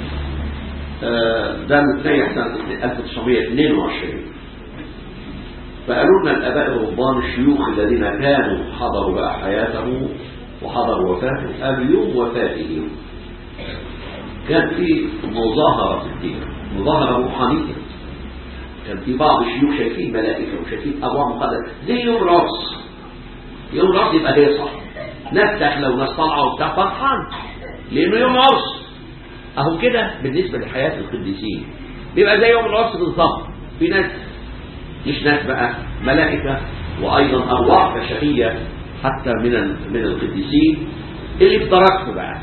آه ده متنيح سنة 1922 فقالوا لنا الآباء الرهبان الشيوخ الذين كانوا حضروا بقى حياته وحضروا وفاته قبل يوم وفاته كان في مظاهرة في الدين مظاهرة روحانية كان في بعض الشيوخ شايفين ملائكة وشايفين أبواب مقدسة زي يوم راس يوم راس يبقى هيصة ناس داخلة وناس طالعة وبتاع فرحان لأنه يوم عرس أهو كده بالنسبة لحياة القديسين بيبقى زي يوم العرس بالظبط في ناس مش ناس بقى ملائكة وأيضا أرواح بشرية حتى من من القديسين اللي في درجته بقى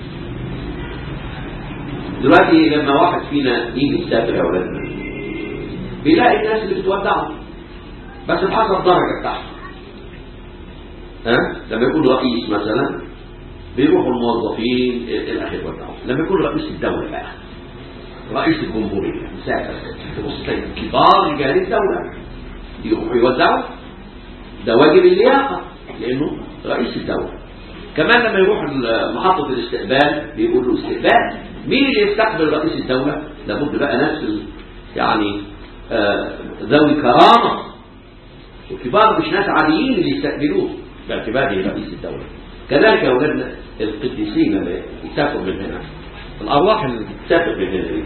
دلوقتي لما واحد فينا يجي يسافر يا اولادنا بيلاقي الناس اللي بتودعه بس بحسب الدرجه بتاعته ها لما يكون رئيس مثلا بيروحوا الموظفين الاخر يودعوا لما يكون رئيس الدوله بقى رئيس الجمهوريه مسافر تبص تلاقي كبار رجال الدوله يروحوا يودعوا ده واجب اللياقه لانه رئيس الدولة كمان لما يروح محطة الاستقبال بيقول له استقبال مين اللي يستقبل رئيس الدولة لابد بقى ناس ال- يعني آه، ذوي كرامة وكبار مش ناس عاديين اللي يستقبلوه باعتباره رئيس الدولة كذلك يا أولادنا القديسين اللي يسافروا من هنا الأرواح اللي تسافر من هنا دي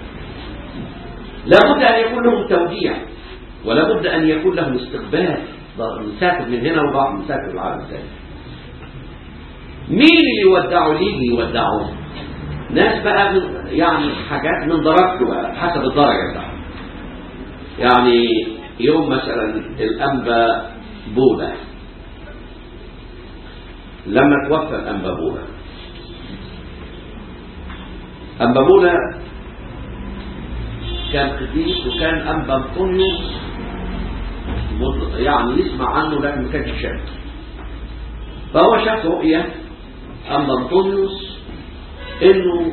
لابد أن يكون لهم توديع ولابد أن يكون لهم استقبال نسافر من هنا وبعض نسافر العالم الثاني مين اللي يودعوا ليه يودعوا ناس بقى من يعني حاجات من درجته بقى حسب الدرجة بتاعته يعني يوم مثلا الأنبا بولا لما توفى الأنبا بولا أنبا بولا كان قديس وكان أنبا أنطونيوس مطلق- يعني يسمع عنه لكن ما كانش شاف فهو شاف رؤية أنبا أنطونيوس إنه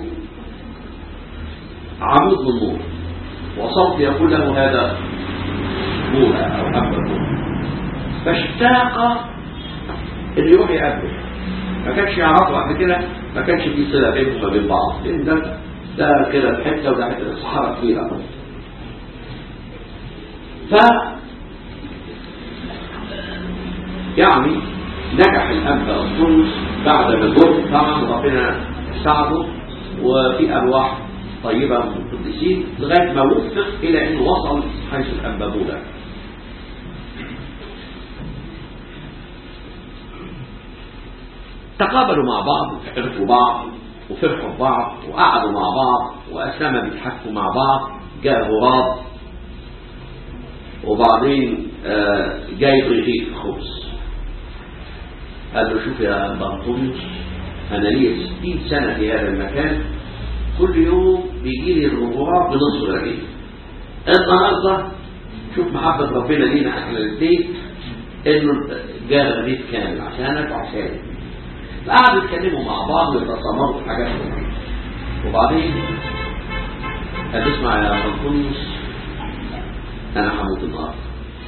عمود من نور وصوت يقول له هذا بولا أو أنبا بولا فاشتاق إنه يروح يقابله ما كانش يعرفه قبل كده ما كانش في صلة بينهم وبين بعض لأن ده ده كده في حتة وده حتة الصحراء كبيرة ف يعني نجح الأنبا الطرس بعد ما جهد طبعا ربنا ساعده وفي أرواح طيبة من القديسين لغاية ما وفق إلى أنه وصل حيث الأنبا بولا تقابلوا مع بعض وعرفوا بعض وفرحوا ببعض وقعدوا مع بعض وأسامة بيتحكوا مع بعض جاء غراب وبعدين آه، جايب رغيف خبز قال له شوف يا بنطونيوس أنا لي 60 سنة في هذا المكان كل يوم بيجي لي الغراب بنصف رغيف النهارده شوف محبة ربنا لينا احنا الاثنين انه جاء رغيف كامل عشانك وعشاني قعدوا يتكلموا مع بعض ويتصامروا في حاجات كتير. وبعدين قال اسمع يا بنطونيوس انا هموت النهارده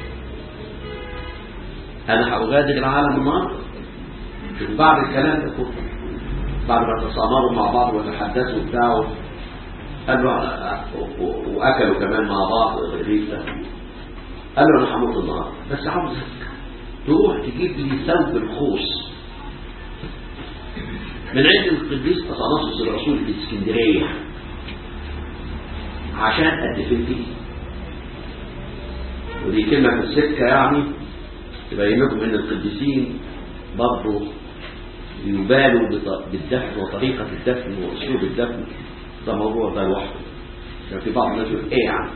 انا هأغادر العالم النهارده شوف بعد الكلام ده كله بعد ما تصامروا مع بعض وتحدثوا بتاعه قال له أنا- و- واكلوا كمان مع بعض الرغيف ده قال له انا هموت النهارده بس عاوزك تروح تجيب لي ثوب الخوص من عند القديس اثناسوس الرسول في اسكندريه عشان ادفن فيه ودي كلمه في السكه يعني تبين لكم ان القديسين برضه يبالوا بط- بالدفن وطريقه الدفن واسلوب الدفن ده موضوع ده لوحده كان في بعض الناس يقول ايه يعني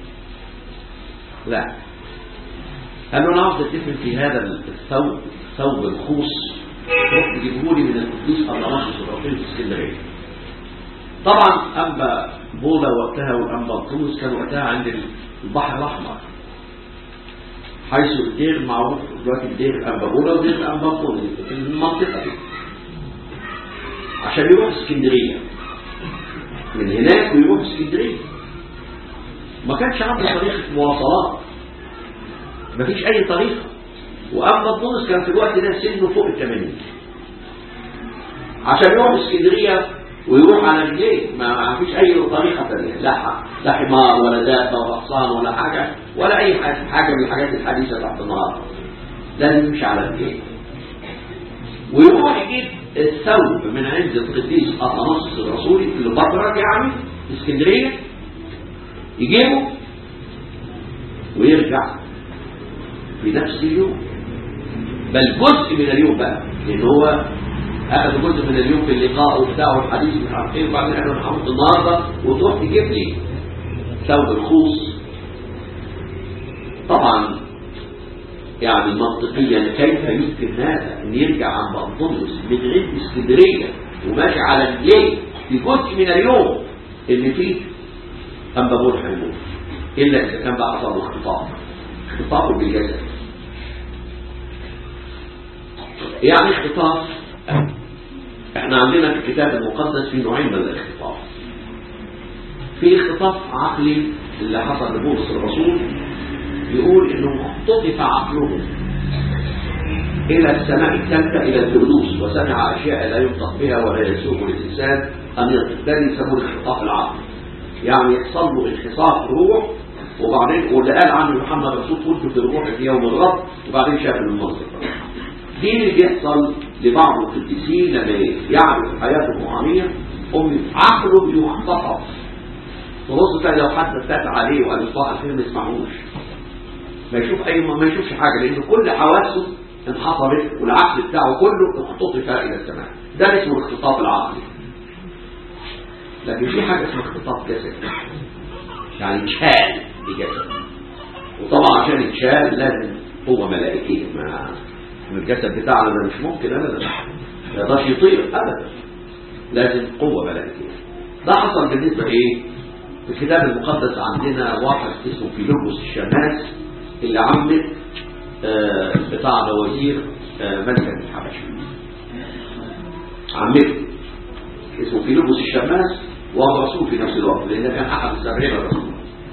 لا قال له انا عاوز اتفق في هذا الثوب ثوب الخوص روح تجيبه لي من القديس اطلانوس الرسول في اسكندريه طبعا انبا بولا وقتها وانبا طولس كانوا وقتها عند البحر الاحمر حيث الدير معروف دلوقتي الدير انبا بولا ودير انبا طولس في المنطقه دي عشان يروح اسكندريه من هناك ويروح اسكندريه ما كانش عنده طريقه مواصلات ما فيش اي طريقه واما الطونس كان في الوقت ده سنه فوق ال 80 عشان يروح اسكندريه ويروح على رجليه ما ما فيش اي طريقه ثانيه لا لا حمار ولا دابه ولا حصان ولا حاجه ولا اي حاجه حاجه من الحاجات الحديثه تحت النهار لازم يمشي على رجليه ويروح يجيب الثوب من عند القديس اثناسوس الرسولي اللي بطرك يعني في اسكندريه يجيبه ويرجع في نفس اليوم بل جزء من اليوم بقى لان هو اخذ جزء من اليوم في اللقاء وبتاع والحديث مش عارف ايه وبعدين احنا هنحط النهارده وتروح تجيب لي ثوب الخوص طبعا يعني منطقيا كيف يمكن هذا ان يرجع عن بنطونيوس من عند اسكندريه وماشي على رجليه في جزء من اليوم اللي فيه انبا بول هيموت الا اذا كان بقى حصل له اختطاف اختطاف بالجسد يعني اختطاف احنا عندنا في الكتاب المقدس في نوعين من الاختطاف في اختطاف عقلي اللي حصل لبولس الرسول يقول انه اختطف عقله إلى السماء الثالثة إلى الفردوس وسمع أشياء لا ينطق بها ولا يسوق للإنسان أن ينطق ده اللي يسموه الانحطاط العقلي يعني يحصل له انحطاط روح وبعدين واللي قال عنه محمد رسول قلت في الروح في يوم الرب وبعدين شاف المنظر دي اللي بيحصل لبعض القديسين لما يعرف حياته الروحانية أم عقله بيختطف تبص تلاقي لو حد اتفق عليه وقال له صباح الخير ما يسمعوش ما يشوف اي ما يشوفش حاجه لان كل حواسه انحصرت والعقل بتاعه كله اختطف الى السماء ده اسمه الاختطاف العقلي لكن في حاجه اسمها اختطاف جسدي يعني اتشال بجسد وطبعا عشان يتشال لازم قوه ملائكيه ما الجسد بتاعنا ده مش ممكن ابدا ما يقدرش يطير ابدا لازم قوه ملائكيه ده حصل بالنسبه ايه في الكتاب المقدس عندنا واحد اسمه فيلبس الشماس اللي عمل آه بتاع وزير آه ملكة الحبشة عمته اسمه فيلبس الشماس وهو رسول في نفس الوقت لأن كان أحد السبعين الرسول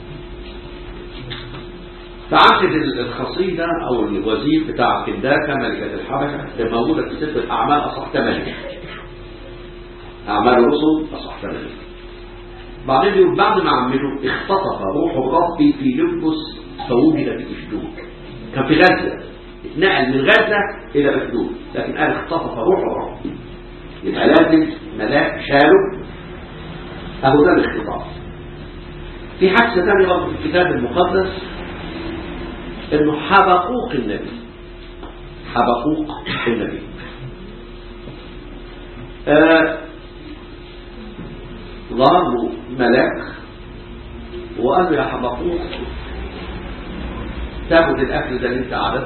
فعمل الخصيدة أو الوزير بتاع كنداكا ملكة الحبشة اللي موجودة في سفر الأعمال أصح ثمانية أعمال الرسل أصح ثمانية بعدين يقول بعد ما عمله اختطف روح الرب في لبس فوجد في أشدود كان في غزة اتنقل من غزة إلى أشدود لكن قال اختطف روح الرب يبقى لازم ملاك شاله أهو ده الاختطاف في حادثة ثانية برضه في الكتاب المقدس إنه حبقوق النبي حبقوق النبي آه ظهر له ملاك وقال له يا حبقوق تاخد الاكل ده اللي انت عادته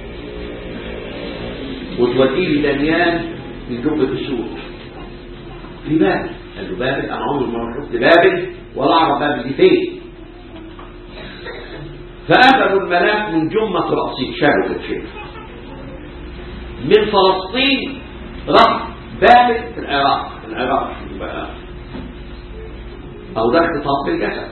وتوديه لي دانيال من جبة السور في بابل قال له بابل انا عمري ما شفت بابل ولا اعرف بابل دي فين فاخذوا الملاك من جمة رأسه شالوا الشيء من فلسطين راح بابل في العراق العراق بقى أو ده اختطاف بالجسد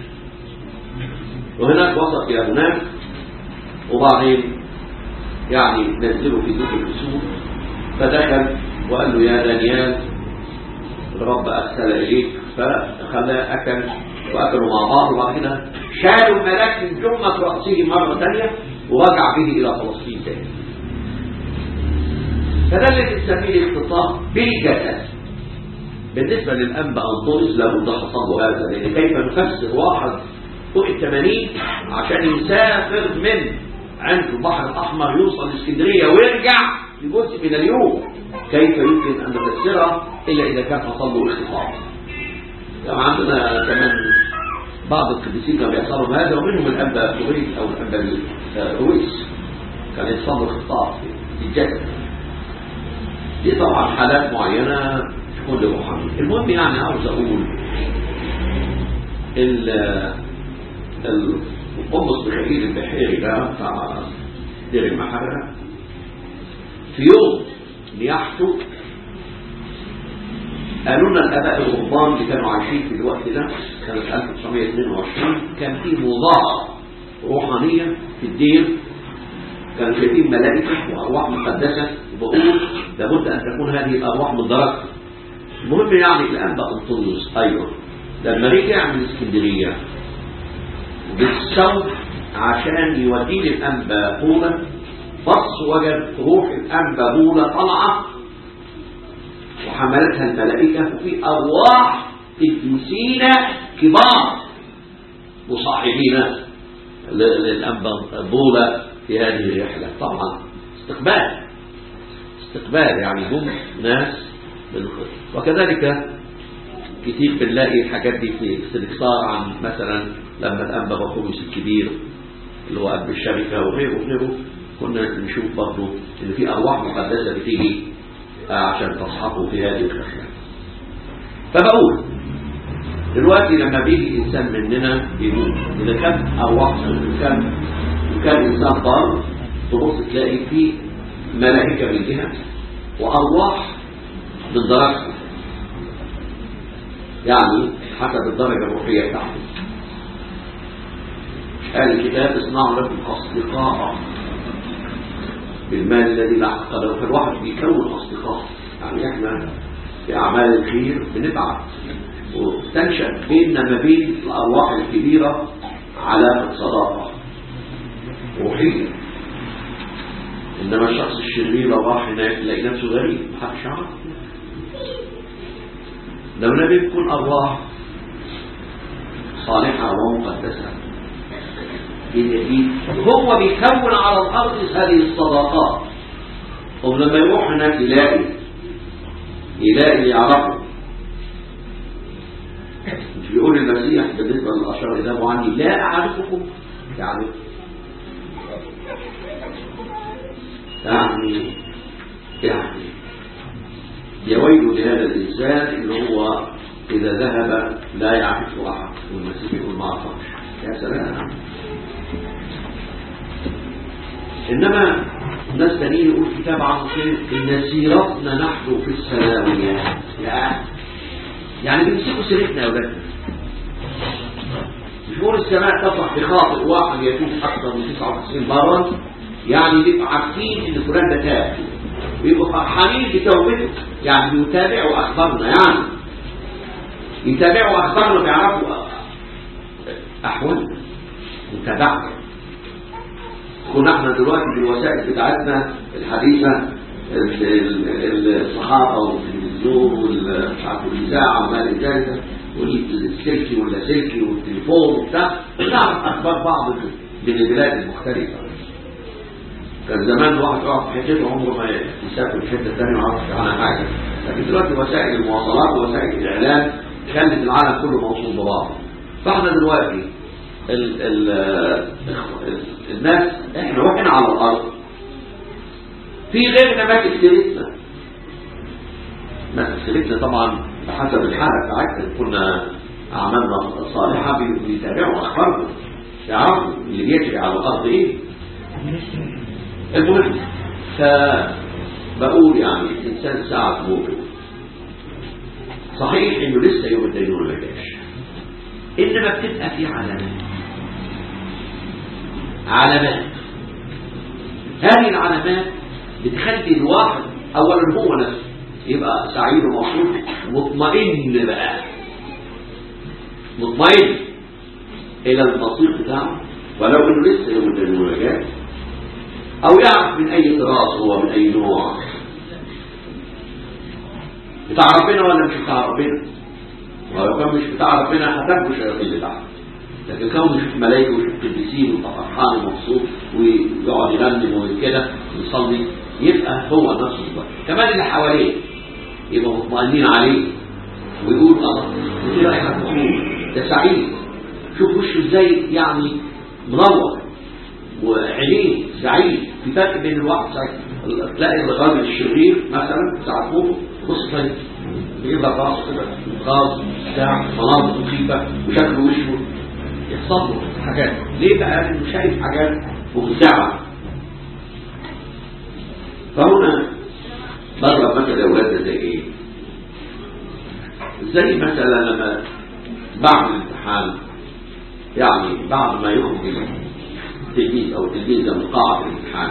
وهناك وصل إلى هناك وبعدين يعني نزلوا في ذكر الأسود فدخل وقال له يا دانيال الرب أرسل إليك فخلاه أكل وأكلوا مع بعض وبعد كده شالوا الملاك من جمة رأسه مرة ثانية ورجع به إلى فلسطين تاني فده اللي بنسميه الاختطاف بالجسد بالنسبة للأنبا أنطونس لابد حصل له هذا لأن كيف نفسر واحد فوق الثمانين عشان يسافر من عند البحر الأحمر يوصل لإسكندرية ويرجع لجزء من اليوم كيف يمكن أن نفسرها إلا إذا كان حصل له اختطاف يعني عندنا كمان بعض القديسين كانوا بيحصلوا هذا ومنهم الأنبا فوغيس أو الأنبا رويس كان يحصل له اختطاف في الجسد دي طبعا حالات معينة كل محمد المهم يعني عاوز اقول ال القمص ميخائيل البحيري ده بتاع دير المحرة في يوم نياحته قالوا لنا الاباء الرهبان اللي كانوا عايشين في الوقت ده سنة 1922 كان في مظاهرة روحانية في الدير كانوا شايفين ملائكة وأرواح مقدسة وبقول لابد أن تكون هذه الأرواح من درجته المهم يعني الأنبا أنطونيوس أيضا لما رجع من اسكندرية بالصوت عشان يوديه للأنبا بولا بص وجد روح الأنبا بولا طالعة وحملتها الملائكة وفي أرواح قديسين كبار مصاحبين للأنبا بولا في هذه الرحلة طبعا استقبال استقبال يعني هم ناس وكذلك كتير بنلاقي الحاجات دي في استفسار عن مثلا لما الأنبا بطرس الكبير اللي هو أب الشركة وغيره وغيره كنا نشوف برضه إن في أرواح مقدسة بتيجي عشان تصحبه في هذه الرحلة فبقول دلوقتي لما بيجي إنسان مننا بيموت إذا كان أرواح كان كان إنسان ضار تبص تلاقي فيه ملائكة من جهة وأرواح من درجته يعني حسب الدرجة الروحية بتاعته قال الكتاب اصنعوا لكم أصدقاء بالمال الذي لا حق له فالواحد بيكون أصدقاء يعني احنا في أعمال الخير بنبعت وتنشأ بيننا ما بين الأرواح الكبيرة علاقة صداقة روحية إنما الشخص الشرير لو راح هناك يلاقي نفسه غريب محدش يعرف لو نبي بتكون أرواح صالحة ومقدسة هو بيكون على الأرض هذه الصداقات ولما يروح هناك يلاقي يلاقي اللي يعرفه مش بيقول المسيح بالنسبة للأشرار إذا عني لا أعرفكم يعني يعني يعني يا ويل لهذا الإنسان اللي هو إذا ذهب لا يعرف أحد والمسيح يقول ما أعرفش يا سلام إنما الناس تانيين يقول كتاب عن إن سيرتنا نحن في السماويات يعني بيمسكوا سيرتنا يا ولادنا مش بقول السماء تفرح بخاطئ واحد يتوب أكثر من 99 مرة يعني بيبقوا عارفين إن فلان ده تاب ويبقوا فرحانين بتوبته يعني بيتابعوا أخبارنا يعني يتابعوا أخبارنا بيعرفوا أحوالنا متابعة كنا احنا دلوقتي بالوسائل بتاعتنا الحديثة الصحافة والتلفزيون والمش عارف الإذاعة وما إلى ذلك والسلكي ولا سلكي والتليفون وبتاع نعرف أخبار بعض من البلاد المختلفة كان زمان واحد يقعد في حتته عمره ما يسافر في حته ثانيه ما يعرفش عنها حاجه لكن دلوقتي وسائل المواصلات ووسائل الاعلام خلت العالم كله موصول ببعض فاحنا دلوقتي ال ال ال الناس احنا واحنا على الارض في غيرنا ماسك سيرتنا ماسك سيرتنا طبعا بحسب الحاله بتاعتنا كنا اعمالنا صالحه بيتابعوا اخبارنا يعرفوا اللي بيجري على الارض ايه المهم فبقول يعني الإنسان ساعة موته صحيح إنه لسه يوم الدينون ما جاش إنما بتبقى في علامات علامات هذه العلامات بتخلي الواحد أولا هو نفسه يبقى سعيد ومبسوط مطمئن بقى مطمئن إلى المصير بتاعه ولو إنه لسه يوم الدينون ما جاش او يعرف من اي طراز هو من اي نوع بتاع ربنا ولا مش بتاع ربنا ولو كان مش بتاع ربنا هتاكله الشياطين بتاعه لكن كونه يشوف ملائكه ويشوف قديسين ويبقى فرحان ومبسوط ويقعد يغني وكده ويصلي يبقى هو نفسه الضبط كمان اللي حواليه يبقى مطمئنين عليه ويقول اه ايه رايك ده سعيد شوف وشه ازاي يعني منور وعينيه سعيد في فرق بين الواحد سعيد تلاقي الراجل الشرير مثلا ساعة موته بص طيب بيجيب لك راسه كده غاز بتاع مناظر مخيفة وشكله وشه يحصل له حاجات ليه بقى لانه شايف حاجات مخدعة فهنا ضرب مثل اولادنا زي ايه زي مثلا لما بعد الامتحان يعني بعد ما يخرج التلميذ او التلميذه من قاعه الامتحان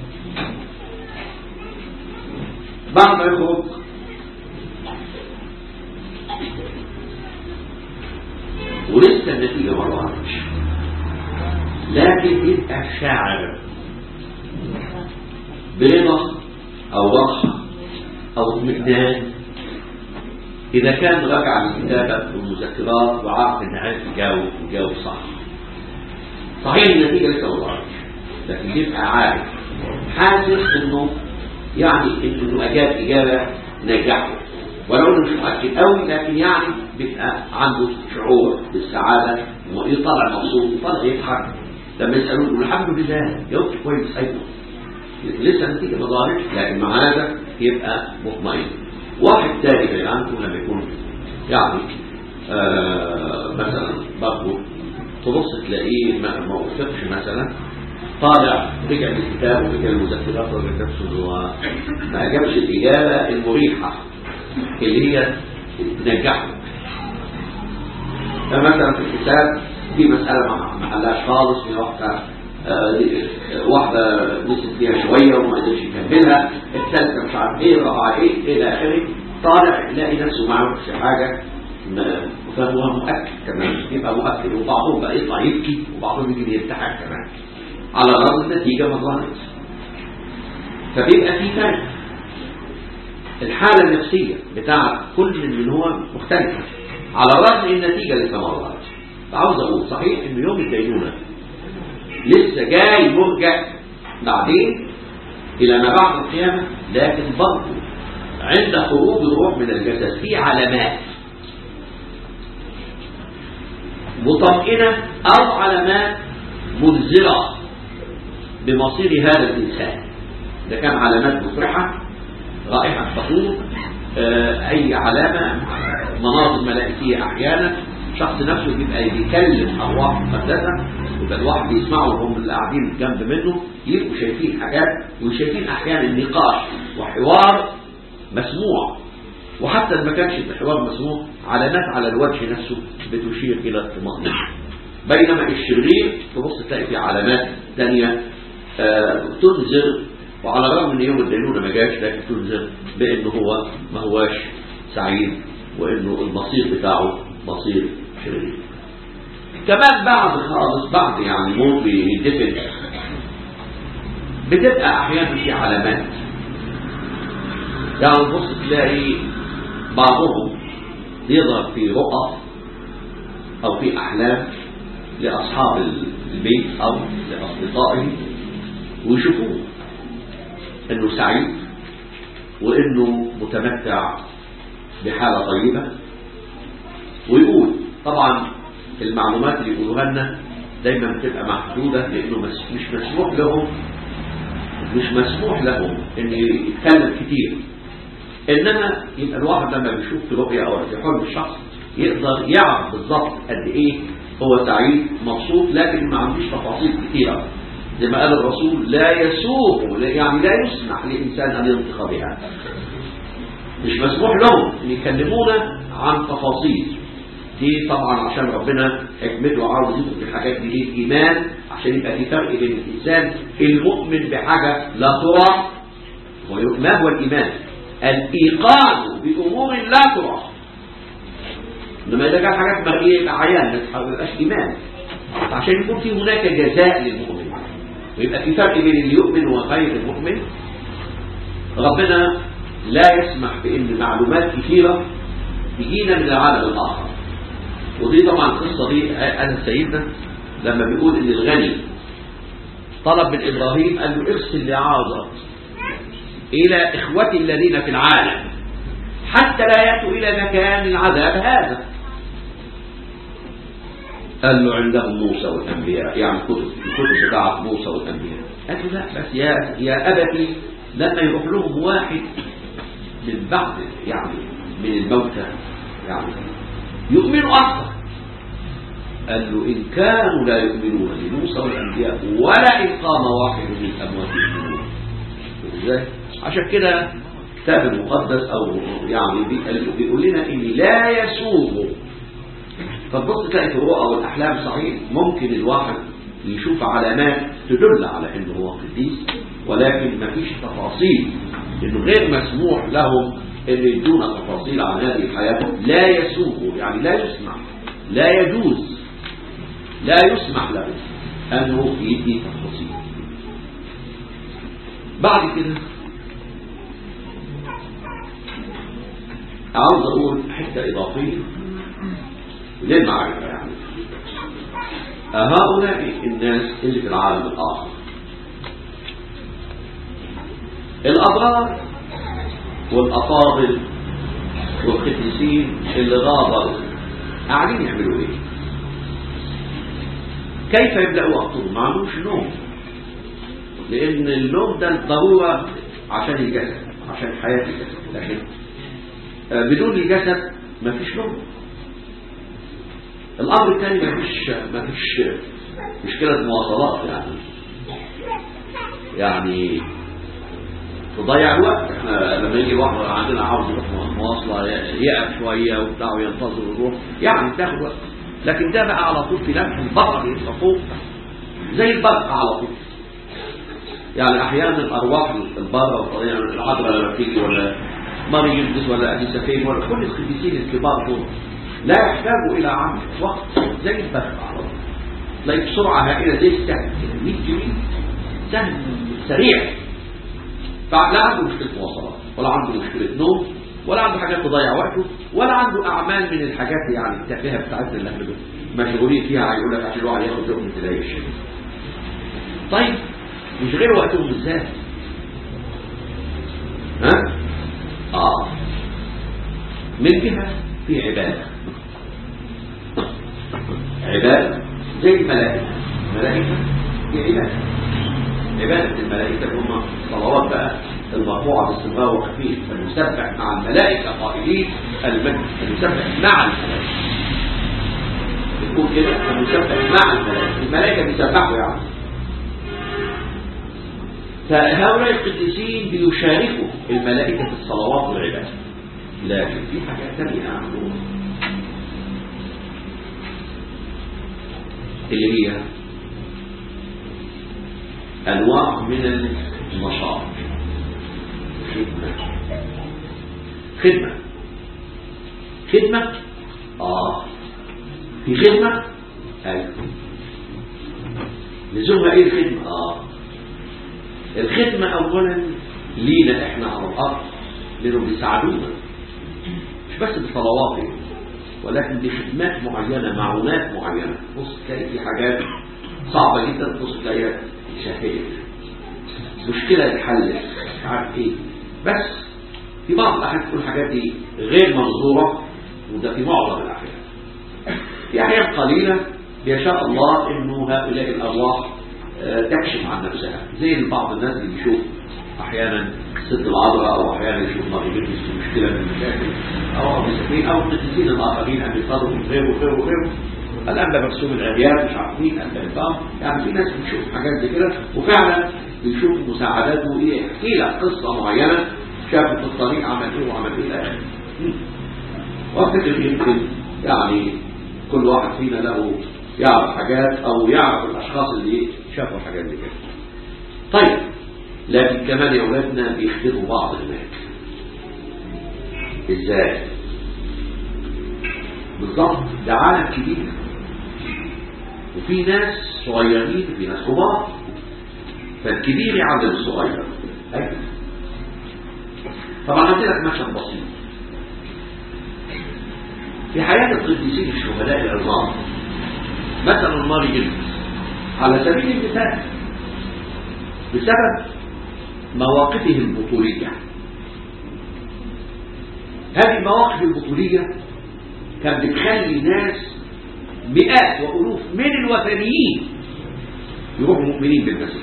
بعد ما يخرج ولسه النتيجه ما ظهرتش لكن يبقى شاعر برضا او ضحى او اطمئنان اذا كان رجع للكتابه والمذكرات وعارف ان عارف يجاوب يجاوب صح صحيح النتيجة لسه ما ظهرتش لكن يبقى عارف حاسس انه يعني انه اجاب اجابة ناجحة ولو انه مش مؤكد قوي لكن يعني بيبقى عنده شعور بالسعادة ويطلع مبسوط يطلع يضحك لما يسألوه يقول الحمد لله جاوبت كويس ايوه لسه النتيجة ما ظهرتش لكن مع هذا يبقى مطمئن واحد تاني بعيد عنكم لما يكون يعني آه مثلا برضه تبص تلاقيه ما ما وفقش مثلا طالع رجع الكتاب ورجع المذكرات ورجع نفسه هو ما اجابش الاجابه المريحه اللي هي تنجحه فمثلا في الكتاب في مساله ما حلهاش خالص في واحده آه، واحدة نسيت فيها شوية وما قدرش يكملها الثالثة مش عارف ايه الرابعة ايه الى اخره طالع يلاقي نفسه ما عملش حاجة ما- فهو مؤكد كمان يبقى مؤكد وبعضهم بقى يطلع يبكي وبعضهم يجي يرتاح كمان على الرغم النتيجة ما ظهرتش فبيبقى في فرق الحالة النفسية بتاعت كل من هو مختلفة على الرغم ان النتيجة لسه ما ظهرتش فعاوز اقول صحيح ان يوم الدينونة لسه جاي مرجع بعدين الى ما بعد القيامة لكن برضه عند خروج الروح من الجسد في علامات مطمئنة او علامات منذرة بمصير هذا الانسان ده كان علامات مفرحة رائحة تطور آه، اي علامة مناظر ملائكية احيانا شخص نفسه بيبقى بيكلم ارواح مقدسة يبقى الواحد بيسمعه وهم اللي قاعدين جنب منه يبقوا شايفين حاجات وشايفين احيانا نقاش وحوار مسموع وحتى إن ما كانش الحوار مسموع علامات على الوجه نفسه بتشير الى الطمأنينة بينما الشرير تبص تلاقي في علامات ثانيه آه، تنذر وعلى الرغم ان يوم الدينونة ما جاش لكن تنذر بانه هو ما هواش سعيد وانه المصير بتاعه مصير شرير كمان بعد خالص بعد يعني موت بيدفن بتبقى احيانا في علامات يعني تبص تلاقي بعضهم يظهر في رؤى او في احلام لاصحاب البيت او لاصدقائه ويشوفوه انه سعيد وانه متمتع بحالة طيبة ويقول طبعا المعلومات اللي يقولوها لنا دايما بتبقى محدودة لانه مس- مش مسموح لهم مش مسموح لهم ان يتكلم كتير انما يبقى الواحد لما بيشوف في رؤية او في حلم الشخص يقدر يعرف بالظبط قد ايه هو سعيد مبسوط لكن ما عندوش تفاصيل كثيرة زي ما قال الرسول لا يسوق يعني لا يسمح لإنسان أن ينطق بها مش مسموح لهم ان يكلمونا عن تفاصيل دي طبعا عشان ربنا حكمته عاوز يدخل في الحاجات دي ليه ايمان عشان يبقى في فرق بين الانسان المؤمن بحاجه لا ترى هو- ما هو الايمان الايقان بامور لا ترى انما اذا كان حاجات مرئيه يبقى عيان ما يبقاش ايمان عشان يكون في هناك جزاء للمؤمن ويبقى في فرق بين اللي يؤمن وغير المؤمن ربنا لا يسمح بان معلومات كثيره تجينا من العالم الاخر ودي طبعا القصه دي انا سيدنا لما بيقول ان الغني طلب من ابراهيم قال له ارسل لعازر الى اخوتي الذين في العالم حتى لا ياتوا الى مكان العذاب هذا قال له عندهم موسى والانبياء يعني كتب الكتب بتاعت موسى والانبياء قال له لا بس يا يا ابتي لما يروح لهم واحد من بعد يعني من الموتى يعني يؤمنوا اكثر قال له ان كانوا لا يؤمنون لموسى والانبياء ولا ان قام واحد من الاموات يؤمنون ازاي عشان كده الكتاب المقدس او يعني بي- بيقول لنا ان لا يسوغ فتبص تلاقي في الرؤى والاحلام صحيح ممكن الواحد يشوف علامات تدل على انه هو قديس ولكن ما فيش تفاصيل انه غير مسموح لهم ان يدونا تفاصيل عن هذه الحياه لا يسوغ يعني لا يسمح لا يجوز لا يسمح له انه يدي تفاصيل بعد كده عاوز اقول حته اضافيه للمعرفة يعني هؤلاء الناس اللي في العالم الآخر الأبرار والأفاضل والقديسين اللي غابروا قاعدين يعملوا ايه كيف يبدأوا وقتهم ما عندوش نوم لأن النوم ده ضرورة عشان الجسد عشان حياة الجسد لكن آه، بدون الجسد ما فيش نوم الامر الثاني ما فيش ما فيش مشكله مواصلات يعني يعني تضيع الوقت احنا لما يجي واحد عندنا عاوز يروح مواصله يقف شويه وبتاع وينتظر ويروح يعني بتاخد وقت لكن ده بقى على طول في لمح البصر يبقى فوق زي البرق على طول يعني احيانا الارواح البارة يعني العذراء لما تيجي ولا مريم يلبس ولا ابي سفين ولا كل القديسين الكبار دول لا يحتاجوا الى عمل وقت زي البرق على طول تلاقي بسرعه هائله زي السهم 100 جنيه سهل سريع فلا عنده مشكله مواصلات ولا عنده مشكله نوم ولا عنده حاجات تضيع وقته ولا عنده اعمال من الحاجات يعني التافهه بتاعتنا اللي احنا مشغولين فيها هيقول لك عشان الواحد ياخد لقمه العيش طيب مش غير وقتهم ازاي ها اه من جهه في عباده عباده زي الملائكه الملائكه دي عباده عباده الملائكه اللي هم صلوات بقى المرفوعه بالسماء وخفيف فنسبح مع الملائكه قائلين المجد فنسبح مع الملائكه يكون كده فنسبح مع الملائكه الملائكه بيسبحوا يعني فهؤلاء القديسين بيشاركوا الملائكة في الصلوات والعبادة لكن في حاجات ثانية عندهم اللي هي أنواع من النشاط خدمة خدمة خدمة آه في خدمة أيوة لزومها إيه الخدمة آه الخدمة أولا لينا إحنا على الأرض لأنهم بيساعدونا مش بس بصلواتهم ولكن بخدمات معينة معونات معينة بص تلاقي في حاجات صعبة جدا بص تلاقيها شهية مشكلة تحل مش عارف ايه بس في بعض الأحيان تكون الحاجات دي غير منظورة وده في معظم الأحيان في أحيان قليلة يشاء الله إنه هؤلاء الأرواح تكشف عن نفسها زي بعض الناس اللي بيشوف احيانا ست العذراء او احيانا يشوف مريض في مشكله من المشاكل او ابو سفين او القديسين الاخرين ان يصرفوا غيره وغيره وغيره الان مرسوم العريان مش عارفين ان الفهم يعني في ناس بتشوف حاجات زي كده وفعلا بيشوف مساعداته ايه يحكي لك قصه معينه شافه في الطريق عمل ايه وعمل ايه الى اخره وافتكر يمكن يعني كل واحد فينا له يعرف حاجات او يعرف الاشخاص اللي شافوا حاجات زي كده طيب لكن كمان يا اولادنا بيخدموا بعض هناك ازاي بالظبط ده عالم كبير وفي ناس صغيرين وفي ناس كبار فالكبير يعلم الصغير أيوة. طبعا قلت لك مشهد بسيط في حياة القديسين الشهداء العظام مثلا ماري جلبس على سبيل المثال بسبب مواقفه البطولية هذه المواقف البطولية كانت بتخلي ناس مئات وألوف من الوثنيين يروحوا مؤمنين بالمسيح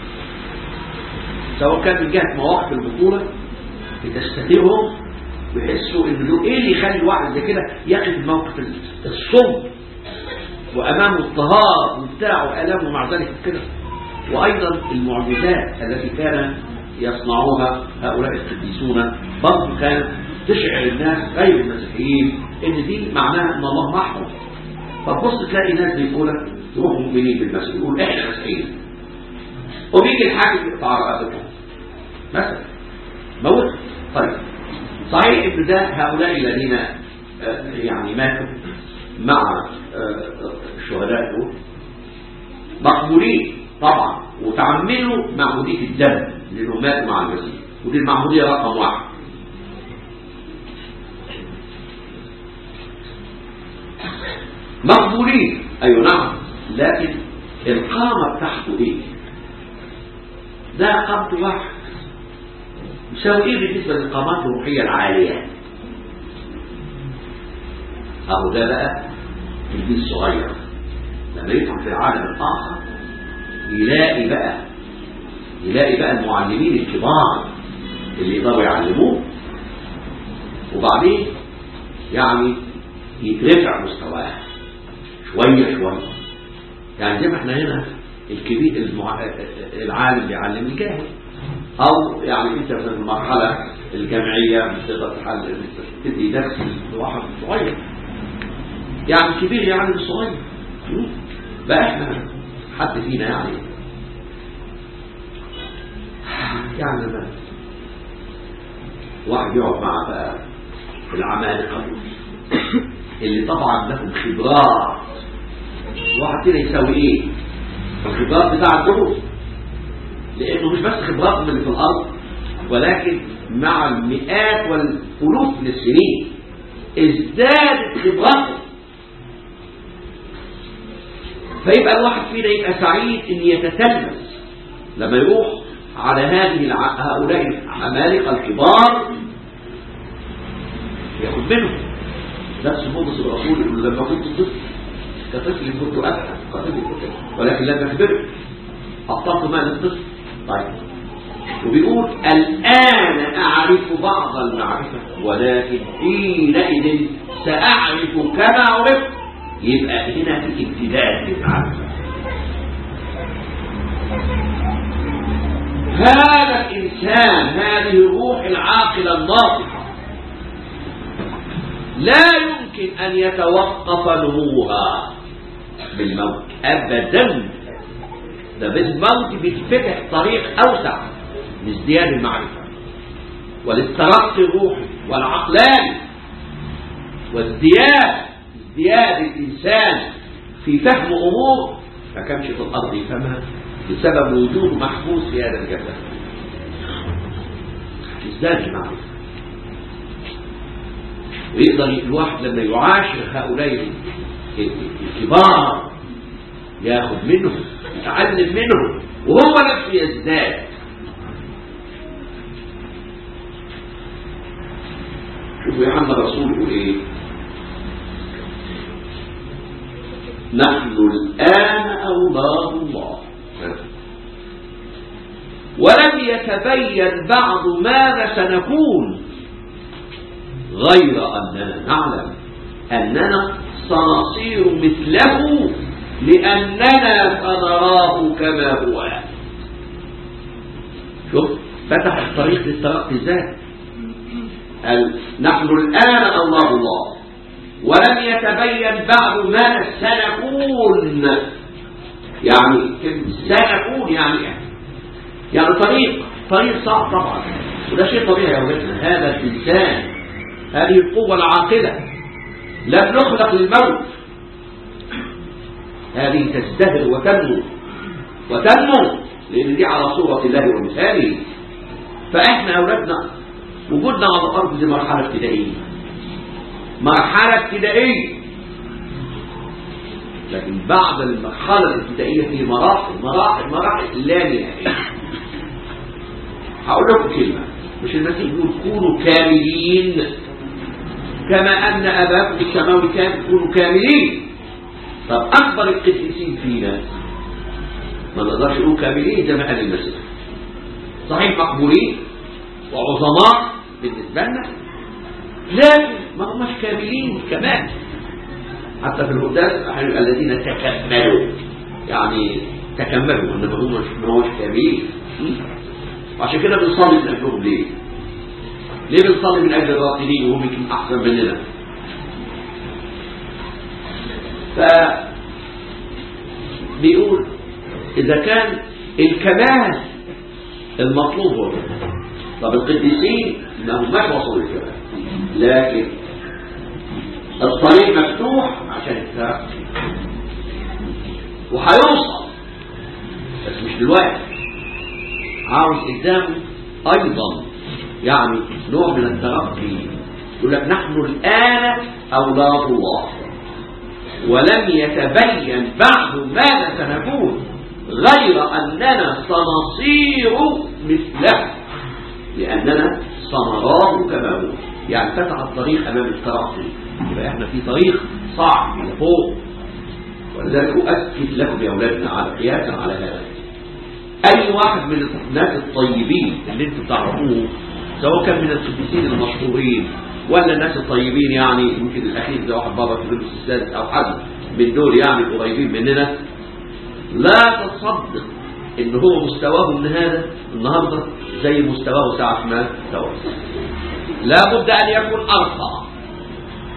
سواء كان من جهة مواقف البطولة بتستثيرهم ويحسوا ان دول ايه اللي يخلي الواحد زي كده يقف موقف الصم وامامه اضطهاد وبتاع والام ومع ذلك كده وايضا المعجزات التي كان يصنعوها هؤلاء القديسون برضه كانت تشعر الناس غير المسيحيين ان دي معناها ان الله معهم فتبص تلاقي ناس بيقولوا يروحوا مؤمنين بالمسيح يقول احنا مسيحيين وبيجي الحاكم يقطع رقبتهم مثلا موت طيب صحيح ان ده هؤلاء الذين يعني ماتوا مع الشهداء دول مقبولين طبعا وتعملوا معمودية الدم لانهم ماتوا مع المسيح ودي المعمودية رقم واحد مقبولين ايوه نعم لكن القامة بتاعته ايه ده قامته واحد يساوي ايه بالنسبة للقامات الروحية العالية اهو ده بقى الجيل الصغير لما يدخل في العالم الاخر يلاقي بقى يلاقي بقى المعلمين الكبار اللي يقدروا يعلموه وبعدين يعني يترفع مستواه شوية شوية يعني زي ما احنا هنا الكبير المع... العالم بيعلم الجاهل او يعني انت في المرحلة الجامعية بتقدر تحل تدي درس لواحد صغير يعني كبير يعلم صغير بقى احنا حد فينا يعني يعني ما واحد يقعد مع بقى العمالقة اللي طبعا لهم خبرات واحد كده يساوي ايه الخبرات بتاع الجهود لانه مش بس خبرات من اللي في الارض ولكن مع المئات والالوف من السنين ازدادت خبرته فيبقى الواحد فينا يبقى سعيد ان يتتلمس لما يروح على هذه الع... هؤلاء العمالقه الكبار ياخد منهم نفس بولس الرسول يقول لما كنت طفل كطفل كنت افهم كطفل كنت ولكن لما كبرت ابطلت مال الطفل طيب وبيقول الآن أعرف بعض المعرفة ولكن حينئذ سأعرف كما عرفت يبقى هنا في امتداد للمعرفة هذا الإنسان هذه الروح العاقلة الناطقة لا يمكن أن يتوقف نموها بالموت أبدا ده بالموت بيتفتح طريق أوسع لازدياد المعرفة وللترقي الروحي والعقلاني وازدياد ازدياد الإنسان في فهم أمور ما كانش في الأرض يفهمها بسبب وجوده محبوس في هذا الجسد ازداد المعرفة ويقدر الواحد لما يعاشر هؤلاء الكبار ياخذ منهم يتعلم منهم وهو نفسه يزداد شوفوا يا عم الرسول يقول ايه نحن الآن أولاد الله ولم يتبين بعض ماذا سنكون غير أننا نعلم أننا سنصير مثله لأننا سنراه كما هو شوف فتح الطريق للترقي ازاي نحن الآن الله الله ولم يتبين بعد ما سنكون يعني سنكون يعني يعني طريق طريق صعب طبعا وده شيء طبيعي يا ولدنا هذا الإنسان هذه القوة العاقلة لم نخلق للموت هذه تزدهر وتنمو وتنمو لأن دي على صورة الله ومثاله فإحنا أولادنا وجودنا على الأرض دي مرحلة ابتدائية مرحلة ابتدائية لكن بعد المرحلة الابتدائية في مراحل مراحل مراحل لا نهائية هقول لكم كلمة مش المسيح يقول كونوا كاملين كما أن أباكم السماوي كان كونوا كاملين طب أكبر القديسين فينا ما نقدرش نقول كاملين زي ما قال المسيح صحيح مقبولين وعظماء بالنسبة لنا لكن ما هماش كاملين كمان حتى في القداس الذين تكملوا يعني تكملوا انما هم ما هوش كاملين وعشان كده بنصلي من اجلهم ليه؟ ليه بنصلي من اجل الراقدين وهم يمكن احسن مننا؟ ف بيقول اذا كان الكمال المطلوب هو طب القديسين ما هماش وصلوا للكمال لكن الطريق مفتوح عشان الترقي وهيوصل بس مش دلوقتي عاوز قدامه ايضا يعني نوع من الترقي يقول لك نحن الان اولاد الله ولم يتبين بعد ماذا سنكون غير اننا سنصير مثله لاننا سنراه كما هو يعني فتح الطريق امام الترقي يبقى احنا في طريق صعب الى فوق ولذلك اؤكد لكم يا اولادنا على قياسا على هذا اي واحد من الناس الطيبين اللي انتم تعرفوه سواء كان من القديسين المشهورين ولا الناس الطيبين يعني يمكن الاخير زي واحد بابا في السادس او حد من دول يعني قريبين مننا لا تصدق ان هو مستواه من هذا النهارده زي مستواه ساعه ما توفى لابد ان يكون ارقى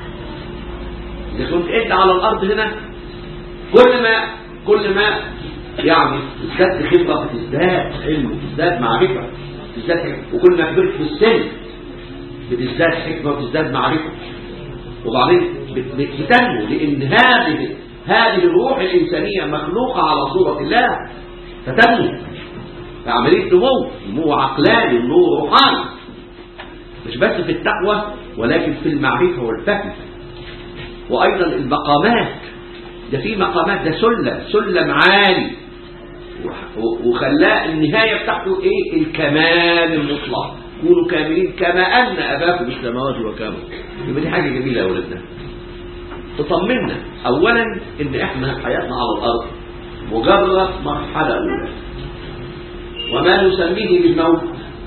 اذا كنت انت على الارض هنا كل ما كل ما يعني ازداد خبرة بتزداد علم بتزداد معرفة بتزداد حكمة وكل ما كبرت في السن بتزداد حكمة وبتزداد معرفة وبعدين بت- بت- بتنمو لأن هذه هذه الروح الإنسانية مخلوقة على صورة الله فتنمو في عملية نمو نمو عقلاني ونمو روحاني مش بس في التقوى ولكن في المعرفة والفهم وأيضا المقامات ده في مقامات ده سلم سلم عالي وح- وخلاه النهاية بتاعته ايه الكمال المطلق كونوا كاملين كما أن أباكم السماوات وكامل يبقى دي حاجة جميلة يا أولادنا تطمنا أولا إن إحنا حياتنا على الأرض مجرد مرحلة أولى وما نسميه بالموت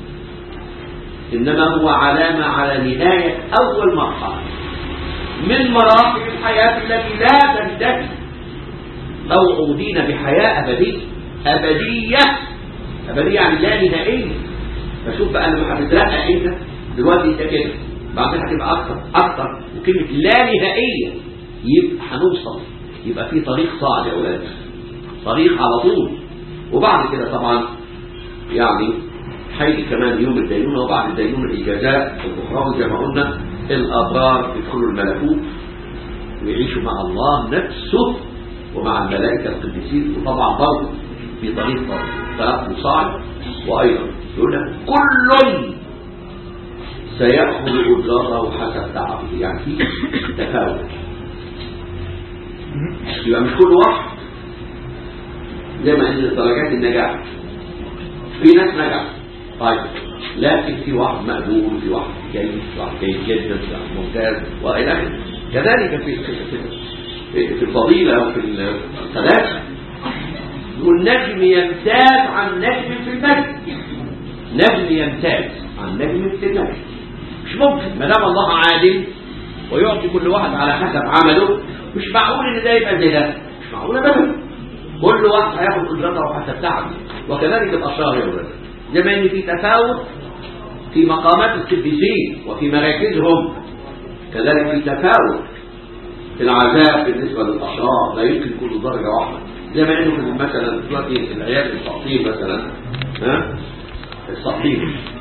إنما هو علامة على نهاية أول مرحلة من مراحل الحياة التي لا تنتهي موعودين بحياة أبدية أبدية أبدية يعني لا نهائية فشوف بقى لما هتترقى أنت دلوقتي أنت كده بعدين هتبقى أكتر أكتر وكلمة لا نهائية يبقى هنوصل يبقى في طريق صعب يا أولاد طريق على طول وبعد كده طبعا يعني هيجي كمان يوم الدينونة وبعد الدينونة الجزاء الأخرى زي ما قلنا الأبرار يدخلوا الملكوت ويعيشوا مع الله نفسه ومع الملائكة القديسين وطبعا برضه في طريق طريق صعب وأيضا يقول لك كل سيأخذ أجرته حسب تعبه يعني في تفاوت يبقى مش كل واحد زي ما ان درجات النجاح في ناس نجح طيب لكن في واحد مقبول في واحد جيد في واحد جيد جدا في واحد ممتاز والى اخره كذلك في في في, في الفضيله وفي الثلاثه والنجم يمتاز عن نجم في المجد نجم يمتاز عن نجم في المجد مش ممكن ما دام الله عادل ويعطي كل واحد على حسب عمله مش معقول ان ده يبقى زي ده مش معقول ابدا كل واحد هياخد اجرته حسب تعبه وكذلك الاشرار يا ولاد زي ما ان في تفاوت في مقامات القديسين وفي مراكزهم كذلك في تفاوت في العذاب بالنسبه للاشرار لا يمكن كل درجه واحده زي ما انه مثلا دلوقتي العيال التقطيم مثلا ها التقطيم